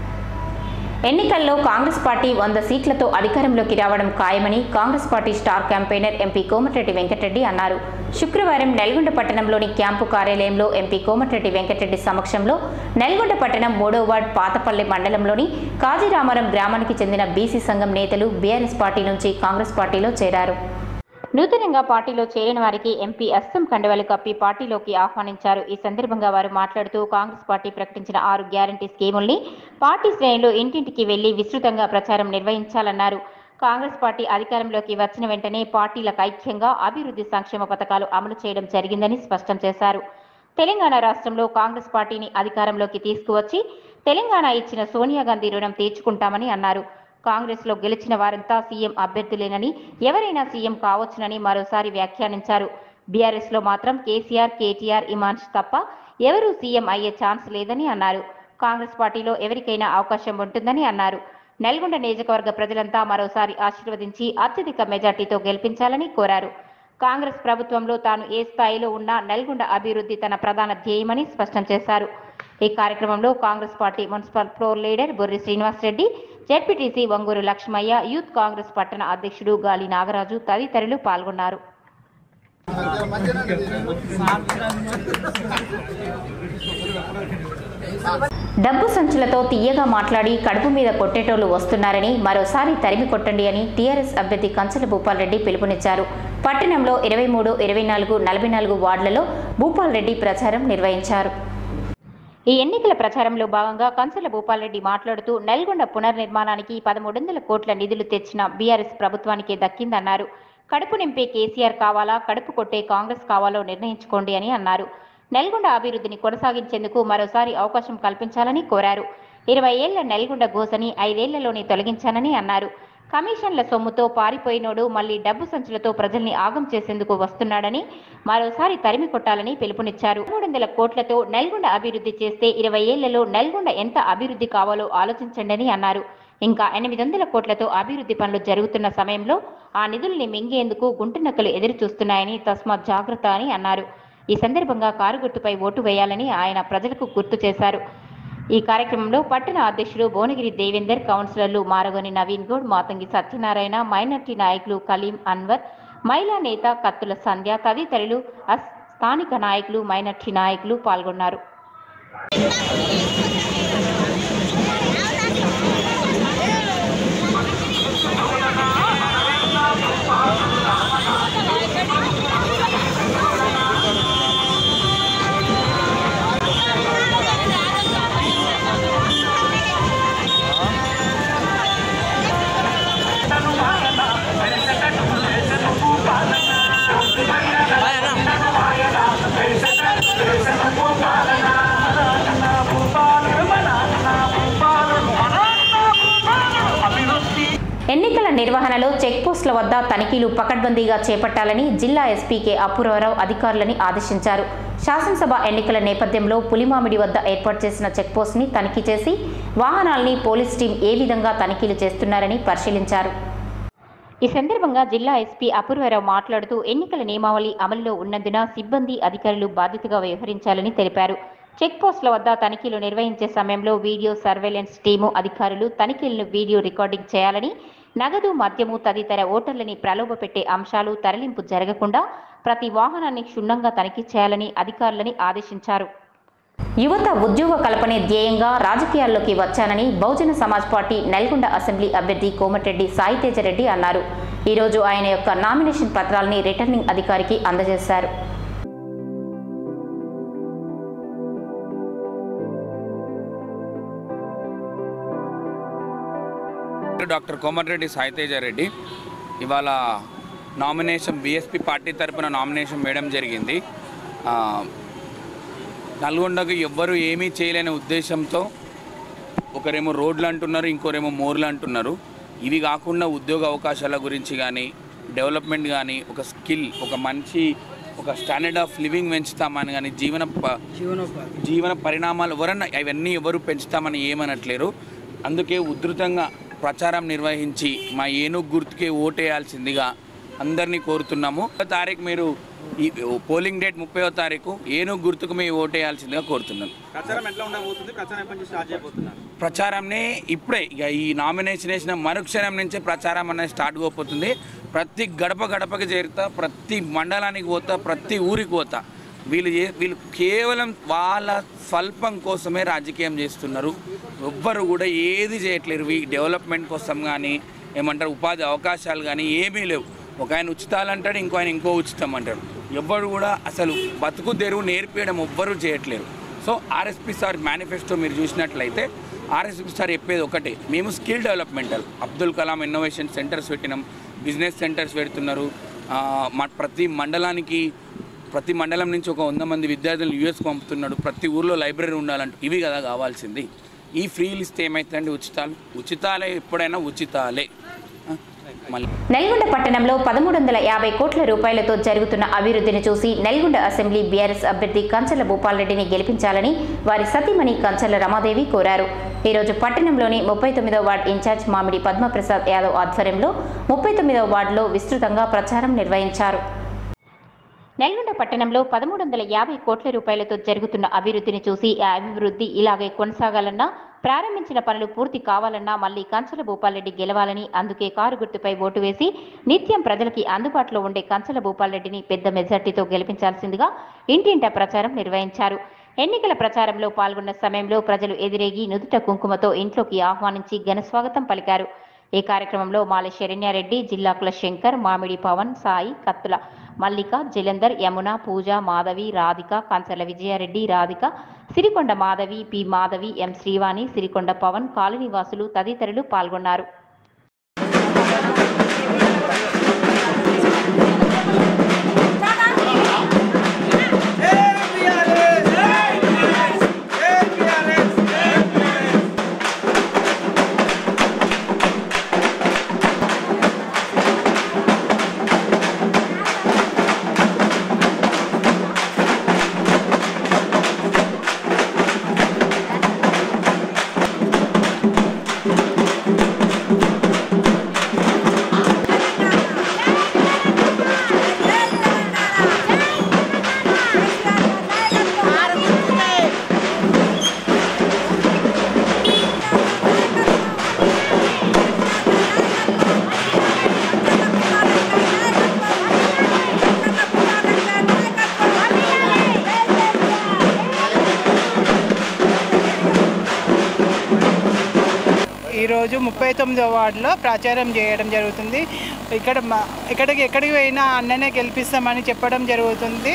ఎన్నికల్లో కాంగ్రెస్ పార్టీ వంద సీట్లతో అధికారంలోకి రావడం ఖాయమని Congress party star campaigner MP Komatireddy Venkatreddy అన్నారు శుక్రవారం నల్గొండ పట్టణంలోని క్యాంపు కార్యాలయంలో ఎంపీ కోమటిరెడ్డి వెంకటరెడ్డి సమక్షంలో నల్గొండ పట్టణం మూడో వార్డ్ పాతపల్లి మండలంలోని కాజీరామారం గ్రామానికి చెందిన బీసీ సంఘం నేతలు బీఆర్ఎస్ పార్టీ నుంచి కాంగ్రెస్ పార్టీలో చేరారు నూతనంగా పార్టీలో చేరిన వారికి ఎంపీ అస్సం కండవలు కప్పి పార్టీలోకి ఆహ్వానించారు ఈ సందర్భంగా వారు మాట్లాడుతూ కాంగ్రెస్ పార్టీ ప్రకటించిన ఆరు గ్యారంటీ స్కీముల్ని పార్టీ శ్రేణులు ఇంటింటికి వెళ్లి విస్తృతంగా ప్రచారం నిర్వహించాలన్నారు కాంగ్రెస్ పార్టీ అధికారంలోకి వచ్చిన వెంటనే పార్టీలకు ఐక్యంగా అభివృద్ధి సంక్షేమ పథకాలు అమలు చేయడం జరిగిందని స్పష్టం చేశారు తెలంగాణ రాష్ట్రంలో కాంగ్రెస్ పార్టీని అధికారంలోకి తీసుకువచ్చి తెలంగాణ ఇచ్చిన సోనియా గాంధీ రుణం తీర్చుకుంటామని అన్నారు కాంగ్రెస్ లో గెలిచిన వారంతా సీఎం అభ్యర్థులేనని ఎవరైనా సీఎం కావచ్చునని మరోసారి వ్యాఖ్యానించారు బీఆర్ఎస్ లో మాత్రం కేసీఆర్ కేటీఆర్ ఇమాన్స్ తప్ప ఎవరూ సీఎం అయ్యే ఛాన్స్ లేదని అన్నారు కాంగ్రెస్ పార్టీలో ఎవరికైనా అవకాశం ఉంటుందని అన్నారు నల్గొండ నియోజకవర్గ ప్రజలంతా మరోసారి ఆశీర్వదించి అత్యధిక మెజార్టీతో గెలిపించాలని కోరారు కాంగ్రెస్ ప్రభుత్వంలో తాను ఏ స్థాయిలో ఉన్నా నల్గొండ అభివృద్ధి తన ప్రధాన ధ్యేయమని స్పష్టం చేశారు ఈ కార్యక్రమంలో Congress party municipal floor leader Borri Srinivas Reddy ZPTC Vangoor Lakshmaiah youth Congress పట్టణ అధ్యక్షుడు గాలి నాగరాజు తదితరులు పాల్గొన్నారు డబ్బు సంచులతో తీయగా మాట్లాడి కడుపు మీద కొట్టేటోళ్లు వస్తున్నారని మరోసారి తరిమి కొట్టండి అని టీఆర్ఎస్ అభ్యర్థి కంచల భూపాల్ రెడ్డి పిలుపునిచ్చారు పట్టణంలో ఇరవై మూడు ఇరవై నాలుగు నలభై నాలుగు వార్డులలో భూపాల్ రెడ్డి ప్రచారం నిర్వహించారు ఈ ఎన్నికల ప్రచారంలో భాగంగా కంచల భూపాల్రెడ్డి మాట్లాడుతూ నల్గొండ పునర్నిర్మాణానికి పదమూడు వందల కోట్ల నిధులు తెచ్చిన బీఆర్ఎస్ ప్రభుత్వానికే దక్కిందన్నారు కడుపు నింపే కేసీఆర్ కావాలా కడుపు కొట్టే కాంగ్రెస్ కావాలో నిర్ణయించుకోండి అని అన్నారు నల్గొండ అభివృద్ధిని కొనసాగించేందుకు మరోసారి అవకాశం కల్పించాలని కోరారు ఇరవై ఏళ్ల నల్గొండ గోసని ఐదేళ్లలోనే తొలగించానని అన్నారు కమిషన్ల సొమ్ముతో పారిపోయినోడు మళ్లీ డబ్బు సంచులతో ప్రజల్ని ఆగం చేసేందుకు వస్తున్నాడని మరోసారి తరిమి కొట్టాలని పిలుపునిచ్చారు మూడు వందల కోట్లతో నల్గొండ అభివృద్ధి చేస్తే ఇరవై ఏళ్లలో నల్గొండ ఎంత అభివృద్ధి కావాలో ఆలోచించండి అని అన్నారు ఇంకా ఎనిమిది వందల కోట్లతో అభివృద్ధి పనులు జరుగుతున్న సమయంలో ఆ నిధుల్ని మింగేందుకు గుంటునక్కలు ఎదురు చూస్తున్నాయని తస్మాత్ జాగ్రత్త అని అన్నారు ఈ సందర్భంగా కారు గుర్తుపై ఓటు వేయాలని ఆయన ప్రజలకు గుర్తు చేశారు ఈ కార్యక్రమంలో పట్టణ అధ్యక్షుడు భువనగిరి దేవేందర్ కౌన్సిలర్లు మారగొని నవీన్ గౌడ్ మాతంగి సత్యనారాయణ మైనార్టీ నాయకులు కలీం అన్వర్ మహిళా నేత కత్తుల సంధ్య తదితరులు అస్- స్థానిక నాయకులు మైనార్టీ నాయకులు పాల్గొన్నారు ఎన్నికల నిర్వహణలో చెక్ పోస్టుల వద్ద తనిఖీలు పకడ్బందీగా చేపట్టాలని జిల్లా ఎస్పీ కె అపూర్వరావు అధికారులని ఆదేశించారు శాసనసభ ఎన్నికల నేపథ్యంలో పులిమామిడి వద్ద ఏర్పాటు చేసిన చెక్ పోస్ట్ని తనిఖీ చేసి వాహనాల్ని పోలీస్ టీం ఏ విధంగా తనిఖీలు చేస్తున్నారని పరిశీలించారు ఈ సందర్భంగా జిల్లా ఎస్పీ అపూర్వరావు మాట్లాడుతూ ఎన్నికల నియమావళి అమలులో ఉన్నందున సిబ్బంది అధికారులు బాధ్యతగా వ్యవహరించాలని తెలిపారు చెక్ పోస్టుల వద్ద తనిఖీలు నిర్వహించే సమయంలో వీడియో సర్వేలెన్స్ టీము అధికారులు తనిఖీలను వీడియో రికార్డింగ్ చేయాలని నగదు మద్యము తదితర ఓటర్లని ప్రలోభపెట్టే అంశాలు తరలింపు జరగకుండా ప్రతి వాహనాన్ని క్షుణ్ణంగా తనిఖీ చేయాలని అధికారులని ఆదేశించారు యువత ఉద్యోగ కల్పనే ధ్యేయంగా రాజకీయాల్లోకి వచ్చానని బహుజన సమాజ్ పార్టీ నల్గొండ అసెంబ్లీ అభ్యర్థి కోమటిరెడ్డి సాయితేజరెడ్డి అన్నారు ఈరోజు ఆయన యొక్క నామినేషన్ పత్రాలని రిటర్నింగ్ అధికారికి అందజేశారు డాక్టర్ కోమటిరెడ్డి సాయితేజ రెడ్డి ఇవాళ నామినేషన్ బీఎస్పీ పార్టీ తరపున నామినేషన్ వేయడం జరిగింది ఆ, నల్గొండకు ఎవ్వరు ఏమీ చేయలేని ఉద్దేశంతో ఒకరేమో రోడ్లు అంటున్నారు ఇంకోరేమో మోర్లు అంటున్నారు ఇవి కాకుండా ఉద్యోగ అవకాశాల గురించి కానీ డెవలప్మెంట్ కానీ ఒక స్కిల్ ఒక మంచి ఒక స్టాండర్డ్ ఆఫ్ లివింగ్ పెంచుతామని కానీ జీవన ప- జీవన పరిణామాలు ఎవరన్నా అవన్నీ ఎవరు పెంచుతామని ఏమనట్లేరు అందుకే ఉధృతంగా ప్రచారం నిర్వహించి మా ఏనుగు గుర్తుకే ఓటేయాల్సిందిగా అందరినీ కోరుతున్నాము తారీఖు మీరు ఈ పోలింగ్ డేట్ ముప్పైవ తారీఖు ఏనుగు గుర్తుకు మీ ఓటేయాల్సిందిగా కోరుతున్నాను ప్రచారం ఎట్లా ఉండబోతుంది ప్రచారం ఎప్పటి నుంచి స్టార్ట్ చేయబోతున్నారు ప్రచారంని ఇప్పుడే ఇక ఈ నామినేషన్ వేసిన మరుక్షణం నుంచే ప్రచారం అనేది స్టార్ట్ అయిపోతుంది ప్రతి గడప గడపకి చేరుతా ప్రతి మండలానికి పోతా ప్రతి ఊరికి పోతా వీళ్ళు చే- వీళ్ళు కేవలం వాళ్ళ స్వల్పం కోసమే రాజకీయం చేస్తున్నారు ఎవ్వరు కూడా ఏది చేయట్లేరు ఈ డెవలప్మెంట్ కోసం కానీ ఏమంటారు ఉపాధి అవకాశాలు కానీ ఏమీ లేవు ఒక ఆయన ఉచితాలు అంటాడు ఇంకో ఆయన ఇంకో ఉచితం అంటాడు ఎవ్వరు కూడా అసలు బతుకు తెరువు నేర్పించడం ఎవ్వరూ చేయట్లేరు సో ఆర్ఎస్పి సార్ మేనిఫెస్టో మీరు చూసినట్లయితే ఆర్ఎస్పి సార్ చెప్పేది ఒకటే మేము skill developmental Abdul Kalam innovation centres business బిజినెస్ సెంటర్స్ పెడుతున్నారు ఆ, మా ప్రతి మండలానికి ప్రతి మండలం నుంచి ఒక వంద మంది విద్యార్థులను యూఎస్ పంపుతున్నాడు ప్రతి ఊర్లో లైబ్రరీ ఉండాలంటే ఇవి కదా కావాల్సింది ఈ ఫ్రీలు ఇస్తే ఏమవుతుందండి ఉచితాలు ఉచితాలే ఎప్పుడైనా ఉచితాలే ఆ, మళ్ళీ నల్గొండ పట్టణంలో పదమూడు వందల యాభై కోట్ల రూపాయలతో జరుగుతున్న అభివృద్ధిని చూసి నల్గొండ అసెంబ్లీ బీఆర్ఎస్ అభ్యర్థి కంచల భూపాల్ రెడ్డిని గెలిపించాలని వారి సతీమణి కంచల రమాదేవి కోరారు ఈరోజు పట్టణంలోని ముప్పై తొమ్మిదవ వార్డు ఇన్ఛార్జ్ మామిడి పద్మప్రసాద్ యాదవ్ ఆధ్వర్యంలో ముప్పై తొమ్మిదవ వార్డులో విస్తృతంగా ప్రచారం నిర్వహించారు నల్గొండ పట్టణంలో పదమూడు వందల యాభై కోట్ల రూపాయలతో జరుగుతున్న అభివృద్ధిని చూసి ఆ అభివృద్ధి ఇలాగే కొనసాగాలన్నా ప్రారంభించిన పనులు పూర్తి కావాలన్నా మళ్లీ కంచల భూపాల్రెడ్డి గెలవాలని అందుకే కారు గుర్తుపై ఓటు వేసి నిత్యం ప్రజలకి అందుబాటులో ఉండే కంచల భూపాల్రెడ్డిని పెద్ద మెజార్టీతో గెలిపించాల్సిందిగా ఇంటింటా ప్రచారం నిర్వహించారు ఎన్నికల ప్రచారంలో పాల్గొన్న సమయంలో ప్రజలు ఎదిరేగి నుదుట కుంకుమతో ఇంట్లోకి ఆహ్వానించి ఘనస్వాగతం పలికారు ఈ కార్యక్రమంలో మాలి శరణ్యారెడ్డి జిల్లాకుల శంకర్ మామిడి పవన్ సాయి కత్తుల మల్లిక జలంధర్ యమున పూజ మాధవి రాధిక కంచర్ల విజయారెడ్డి రాధిక సిరికొండ మాధవి పి మాధవి ఎం శ్రీవాణి సిరికొండ పవన్ కాలనీవాసులు తదితరులు పాల్గొన్నారు ఈరోజు ముప్పై తొమ్మిదో వార్డులో ప్రచారం చేయడం జరుగుతుంది ఇక్కడ మా ఇక్కడికి ఎక్కడికి పోయినా అన్ననే గెలిపిస్తామని చెప్పడం జరుగుతుంది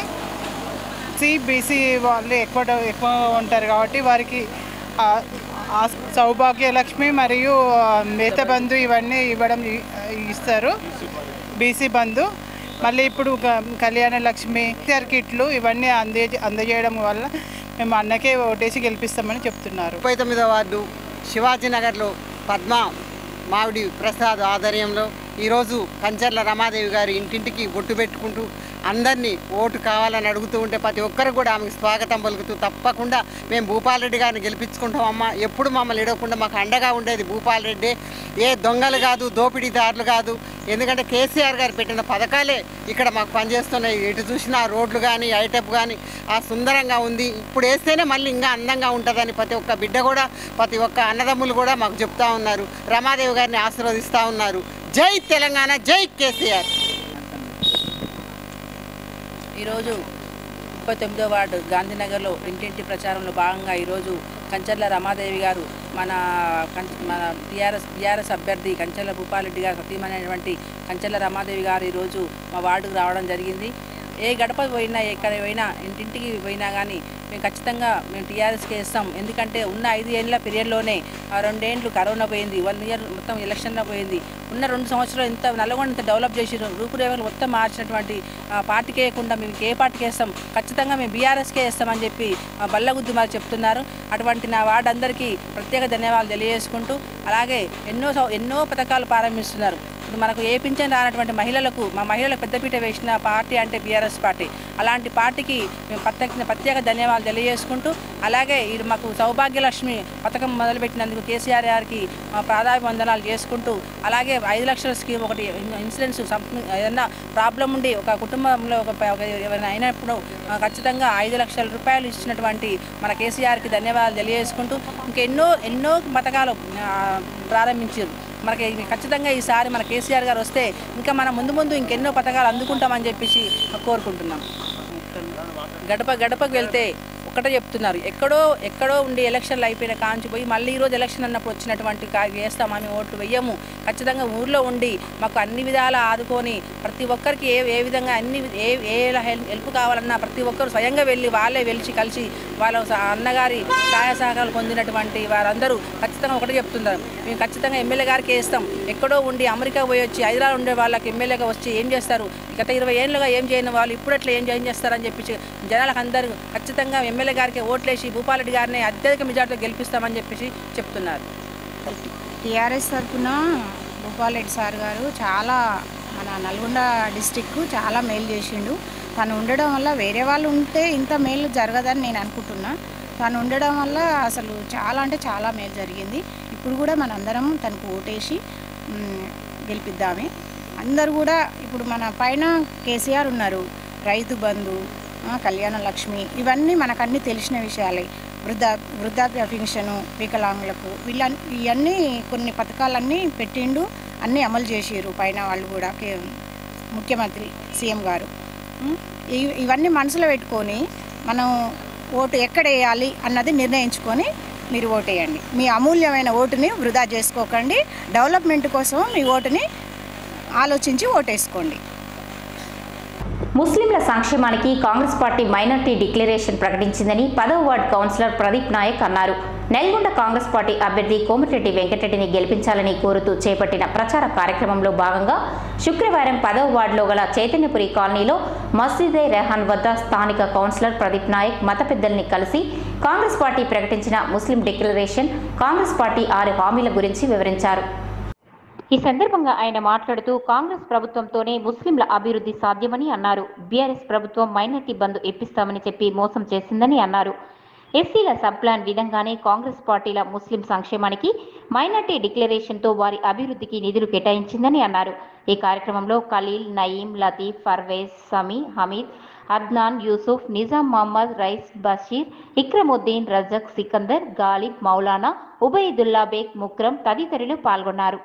సిబిసి వాళ్ళు ఎక్కువ ఎక్కువ ఉంటారు కాబట్టి వారికి ఆ, ఆ సౌభాగ్య లక్ష్మి మరియు మేత బంధు ఇవన్నీ ఇవ్వడం ఇ- ఇస్తారు బీసీ బంధు మళ్ళీ ఇప్పుడు గ- కళ్యాణ లక్ష్మి కేసీఆర్ కిట్లు ఇవన్నీ అందే అందజేయడం వల్ల మేము అన్నకే ఓటేసి గెలిపిస్తామని చెప్తున్నారు ముప్పై తొమ్మిదో వార్డు శివాజీనగర్లో పద్మ మామిడి ప్రసాద్ ఆధ్వర్యంలో ఈరోజు కంచర్ల రమాదేవి గారు ఇంటింటికి బొట్టు పెట్టుకుంటూ అందరినీ ఓటు కావాలని అడుగుతూ ఉంటే ప్రతి ఒక్కరు కూడా ఆమెకు స్వాగతం పలుకుతూ తప్పకుండా మేము భూపాల్ రెడ్డి గారిని గెలిపించుకుంటాం అమ్మ ఎప్పుడు మమ్మల్ని ఇడవకుండా మాకు అండగా ఉండేది భూపాల్ రెడ్డి ఏ దొంగలు కాదు దోపిడీదారులు కాదు ఎందుకంటే కేసీఆర్ గారు పెట్టిన పథకాలే ఇక్కడ మాకు పనిచేస్తున్నాయి ఎటు చూసినా ఆ రోడ్లు కానీ ఐటప్ కానీ ఆ సుందరంగా ఉంది ఇప్పుడు వేస్తేనే మళ్ళీ ఇంకా అందంగా ఉంటుందని ప్రతి ఒక్క బిడ్డ కూడా ప్రతి ఒక్క అన్నదమ్ములు కూడా మాకు చెప్తా ఉన్నారు రమాదేవి గారిని ఆశీర్వదిస్తూ ఉన్నారు జై తెలంగాణ జై కేసీఆర్ ఈరోజు ముప్పై తొమ్మిదో వార్డు గాంధీనగర్లో ఇంటింటి ప్రచారంలో భాగంగా ఈరోజు కంచర్ల రమాదేవి గారు మన కంచ మన టీఆర్ఎస్ టీఆర్ఎస్ అభ్యర్థి కంచెల భూపాలరెడ్డి గారు సతీమణైనటువంటి కంచెల రమాదేవి గారు ఈరోజు మా వార్డుకు రావడం జరిగింది ఏ గడప పోయినా ఎక్కడ పోయినా ఇంటింటికి పోయినా కానీ మేము ఖచ్చితంగా మేము టీఆర్ఎస్కి వేస్తాం ఎందుకంటే ఉన్న ఐదు ఏళ్ళ పీరియడ్లోనే ఆ రెండేండ్లు కరోనా పోయింది వన్ ఇయర్ మొత్తం ఎలక్షన్లో పోయింది ఉన్న రెండు సంవత్సరాలు ఇంత నల్గొండ ఇంత డెవలప్ చేసిరు రూపురేఖలు మొత్తం మార్చినటువంటి ఆ, పార్టీకి వేయకుండా మేము ఏ పార్టీకి వేస్తాం ఖచ్చితంగా మేము బీఆర్ఎస్కే వేస్తామని చెప్పి ఆ, బల్లగుద్ది మాకు చెప్తున్నారు అటువంటి నా వార్డు అందరికీ ప్రత్యేక ధన్యవాదాలు తెలియజేసుకుంటూ అలాగే ఎన్నో సౌ- ఎన్నో పథకాలు ప్రారంభిస్తున్నారు ఇప్పుడు మనకు ఏ పింఛన్ రానటువంటి మహిళలకు మా మహిళలకు పెద్దపీట వేసిన పార్టీ అంటే బీఆర్ఎస్ పార్టీ అలాంటి పార్టీకి మేము ప్రత్యేక ప్రత్యేక ధన్యవాదాలు తెలియజేసుకుంటూ అలాగే ఇది మాకు సౌభాగ్యలక్ష్మి పథకం మొదలుపెట్టినందుకు కేసీఆర్ గారికి మా ప్రాధాన్యవందనాలు చేసుకుంటూ అలాగే ఐదు లక్షల స్కీమ్ ఒకటి ఇన్సూరెన్స్ సంథింగ్ ఏదైనా ప్రాబ్లం ఉండి ఒక కుటుంబంలో ఒక ప- ఒక ఎవరైనా అయినప్పుడు ఆ, ఖచ్చితంగా ఐదు లక్షల రూపాయలు ఇచ్చినటువంటి మన కేసీఆర్కి ధన్యవాదాలు తెలియజేసుకుంటూ ఇంకెన్నో ఎన్నో పథకాలు ఆ, ప్రారంభించారు మనకి ఇది ఖచ్చితంగా ఈసారి మన కేసీఆర్ గారు వస్తే ఇంకా మనం ముందు ముందు ఇంకెన్నో పథకాలు అందుకుంటామని చెప్పేసి కోరుకుంటున్నాం గడప గడపకు వెళ్తే ఒకటే చెప్తున్నారు ఎక్కడో ఎక్కడో ఉండి ఎలక్షన్లు అయిపోయిన కాంచి పోయి మళ్ళీ ఈరోజు ఎలక్షన్ అన్నప్పుడు వచ్చినటువంటి కా- వేస్తాం ఆమె ఓట్లు వెయ్యము ఖచ్చితంగా ఊర్లో ఉండి మాకు అన్ని విధాలా ఆదుకొని ప్రతి ఒక్కరికి ఏ ఏ విధంగా అన్ని ఏ ఏ హెల్ప్ హెల్ప్ కావాలన్నా ప్రతి ఒక్కరు స్వయంగా వెళ్ళి వాళ్ళే వెళ్ళి కలిసి వాళ్ళ స- అన్నగారి సహాయ సహకారాలు పొందినటువంటి వారందరూ ఖచ్చితంగా ఒకటే చెప్తున్నారు మేము ఖచ్చితంగా ఎమ్మెల్యే గారికి వేస్తాం ఎక్కడో ఉండి అమెరికా పోయి వచ్చి హైదరాబాద్ ఉండే వాళ్ళకి ఎమ్మెల్యేగా వచ్చి ఏం చేస్తారు గత ఇరవై ఏళ్ళుగా ఏం చేయని వాళ్ళు ఇప్పుడు ఎట్లా ఏం ఏం చేస్తారని చెప్పి జనాలకు అందరూ ఖచ్చితంగా ఎమ్మెల్యే గారికి ఓట్లేసి భూపాలరెడ్డి గారిని అత్యధిక మెజార్టీతో గెలిపిస్తామని చెప్పేసి చెప్తున్నారు టీఆర్ఎస్ తరఫున భూపాలరెడ్డి సార్ గారు చాలా మన నల్గొండ డిస్టిక్ చాలా మేలు చేసిండు తను ఉండడం వల్ల వేరే వాళ్ళు ఉంటే ఇంత మేలు జరగదని నేను అనుకుంటున్నా తను ఉండడం వల్ల అసలు చాలా అంటే చాలా మేలు జరిగింది ఇప్పుడు కూడా మనందరం తనకు ఓటేసి మ్, గెలిపిద్దామే అందరు కూడా ఇప్పుడు మన పైన కేసీఆర్ ఉన్నారు రైతు బంధు ఆ, కళ్యాణ లక్ష్మి ఇవన్నీ మనకన్నీ తెలిసిన విషయాలే వృద్ధా వృద్ధాప్య పెన్షను వికలాంగులకు వీళ్ళ ఇవన్నీ కొన్ని పథకాలన్నీ పెట్టిండు అన్నీ అమలు చేసిర్రు పైన వాళ్ళు కూడా కే- ముఖ్యమంత్రి సీఎం గారు ఉం? ఇవి- ఇవన్నీ మనసులో పెట్టుకొని మనం ఓటు ఎక్కడ వేయాలి అన్నది నిర్ణయించుకొని మీరు ఓటేయండి మీ అమూల్యమైన ఓటుని వృధా చేసుకోకండి డెవలప్మెంట్ కోసం మీ ఓటుని ఆలోచించి ఓటేసుకోండి ముస్లింల సంక్షేమానికి కాంగ్రెస్ పార్టీ మైనార్టీ డిక్లరేషన్ ప్రకటించిందని పదవ వార్డు కౌన్సిలర్ ప్రదీప్ నాయక్ అన్నారు నల్గొండ కాంగ్రెస్ పార్టీ అభ్యర్థి కోమటిరెడ్డి వెంకటరెడ్డిని గెలిపించాలని కోరుతూ చేపట్టిన ప్రచార కార్యక్రమంలో భాగంగా శుక్రవారం పదవ వార్డులో గల చైతన్యపురి కాలనీలో మసీదే రెహాన్ వద్ద స్థానిక కౌన్సిలర్ ప్రదీప్ నాయక్ మత పెద్దల్ని కలిసి కాంగ్రెస్ పార్టీ ప్రకటించిన ముస్లిం డిక్లరేషన్ కాంగ్రెస్ పార్టీ ఆరు హామీల గురించి వివరించారు ఈ సందర్భంగా ఆయన మాట్లాడుతూ కాంగ్రెస్ ప్రభుత్వంతోనే ముస్లింల అభివృద్ధి సాధ్యమని అన్నారు బీఆర్ఎస్ ప్రభుత్వం మైనార్టీ బంద్ ఇప్పిస్తామని చెప్పి మోసం చేసిందని అన్నారు ఎస్సీల సబ్ ప్లాన్ విధంగానే కాంగ్రెస్ పార్టీల ముస్లిం సంక్షేమానికి మైనార్టీ డిక్లరేషన్తో వారి అభివృద్ధికి నిధులు కేటాయించిందని అన్నారు ఈ కార్యక్రమంలో ఖలీల్ నయీం లతీఫ్ పర్వేజ్ సమీ హమీద్ అద్నాన్ యూసుఫ్ నిజాం మహమ్మద్ రైస్ బషీర్ ఇక్రముద్దీన్ రజక్ సికందర్ గాలిబ్ మౌలానా ఉబయిదుల్లా బేగ్ ముక్రం తదితరులు పాల్గొన్నారు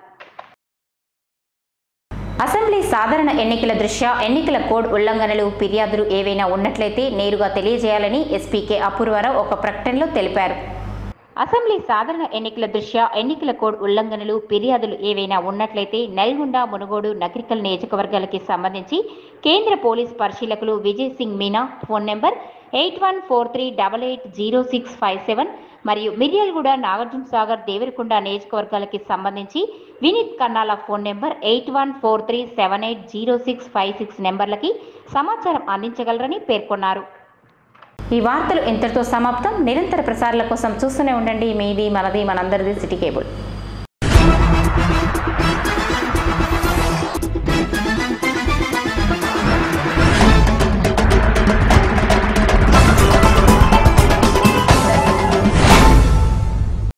అసెంబ్లీ సాధారణ ఎన్నికల దృష్ట్యా ఎన్నికల కోడ్ ఉల్లంఘనలు ఫిర్యాదులు ఏవైనా ఉన్నట్లయితే నేరుగా తెలియజేయాలని ఎస్పీకే అపూర్వరావు ఒక ప్రకటనలో తెలిపారు అసెంబ్లీ సాధారణ ఎన్నికల దృష్ట్యా ఎన్నికల కోడ్ ఉల్లంఘనలు ఫిర్యాదులు ఏవైనా ఉన్నట్లయితే నల్గొండ మునుగోడు నగరికల్ నియోజకవర్గాలకి సంబంధించి కేంద్ర పోలీస్ పరిశీలకులు Vijay Singh Meena phone number eight one four three double eight zero six five seven మరియు మిర్యాలగూడ నాగార్జున సాగర్ దేవరకొండ నియోజకవర్గాలకి సంబంధించి Vineet Kannala phone number eight one four three seven eight zero six five six నెంబర్లకి సమాచారం అందించగలరని పేర్కొన్నారు ఈ వార్తలు ఇంతటితో సమాప్తం నిరంతర ప్రసారాల కోసం చూస్తూనే ఉండండి మీది మనది మనందరిది సిటీ కేబుల్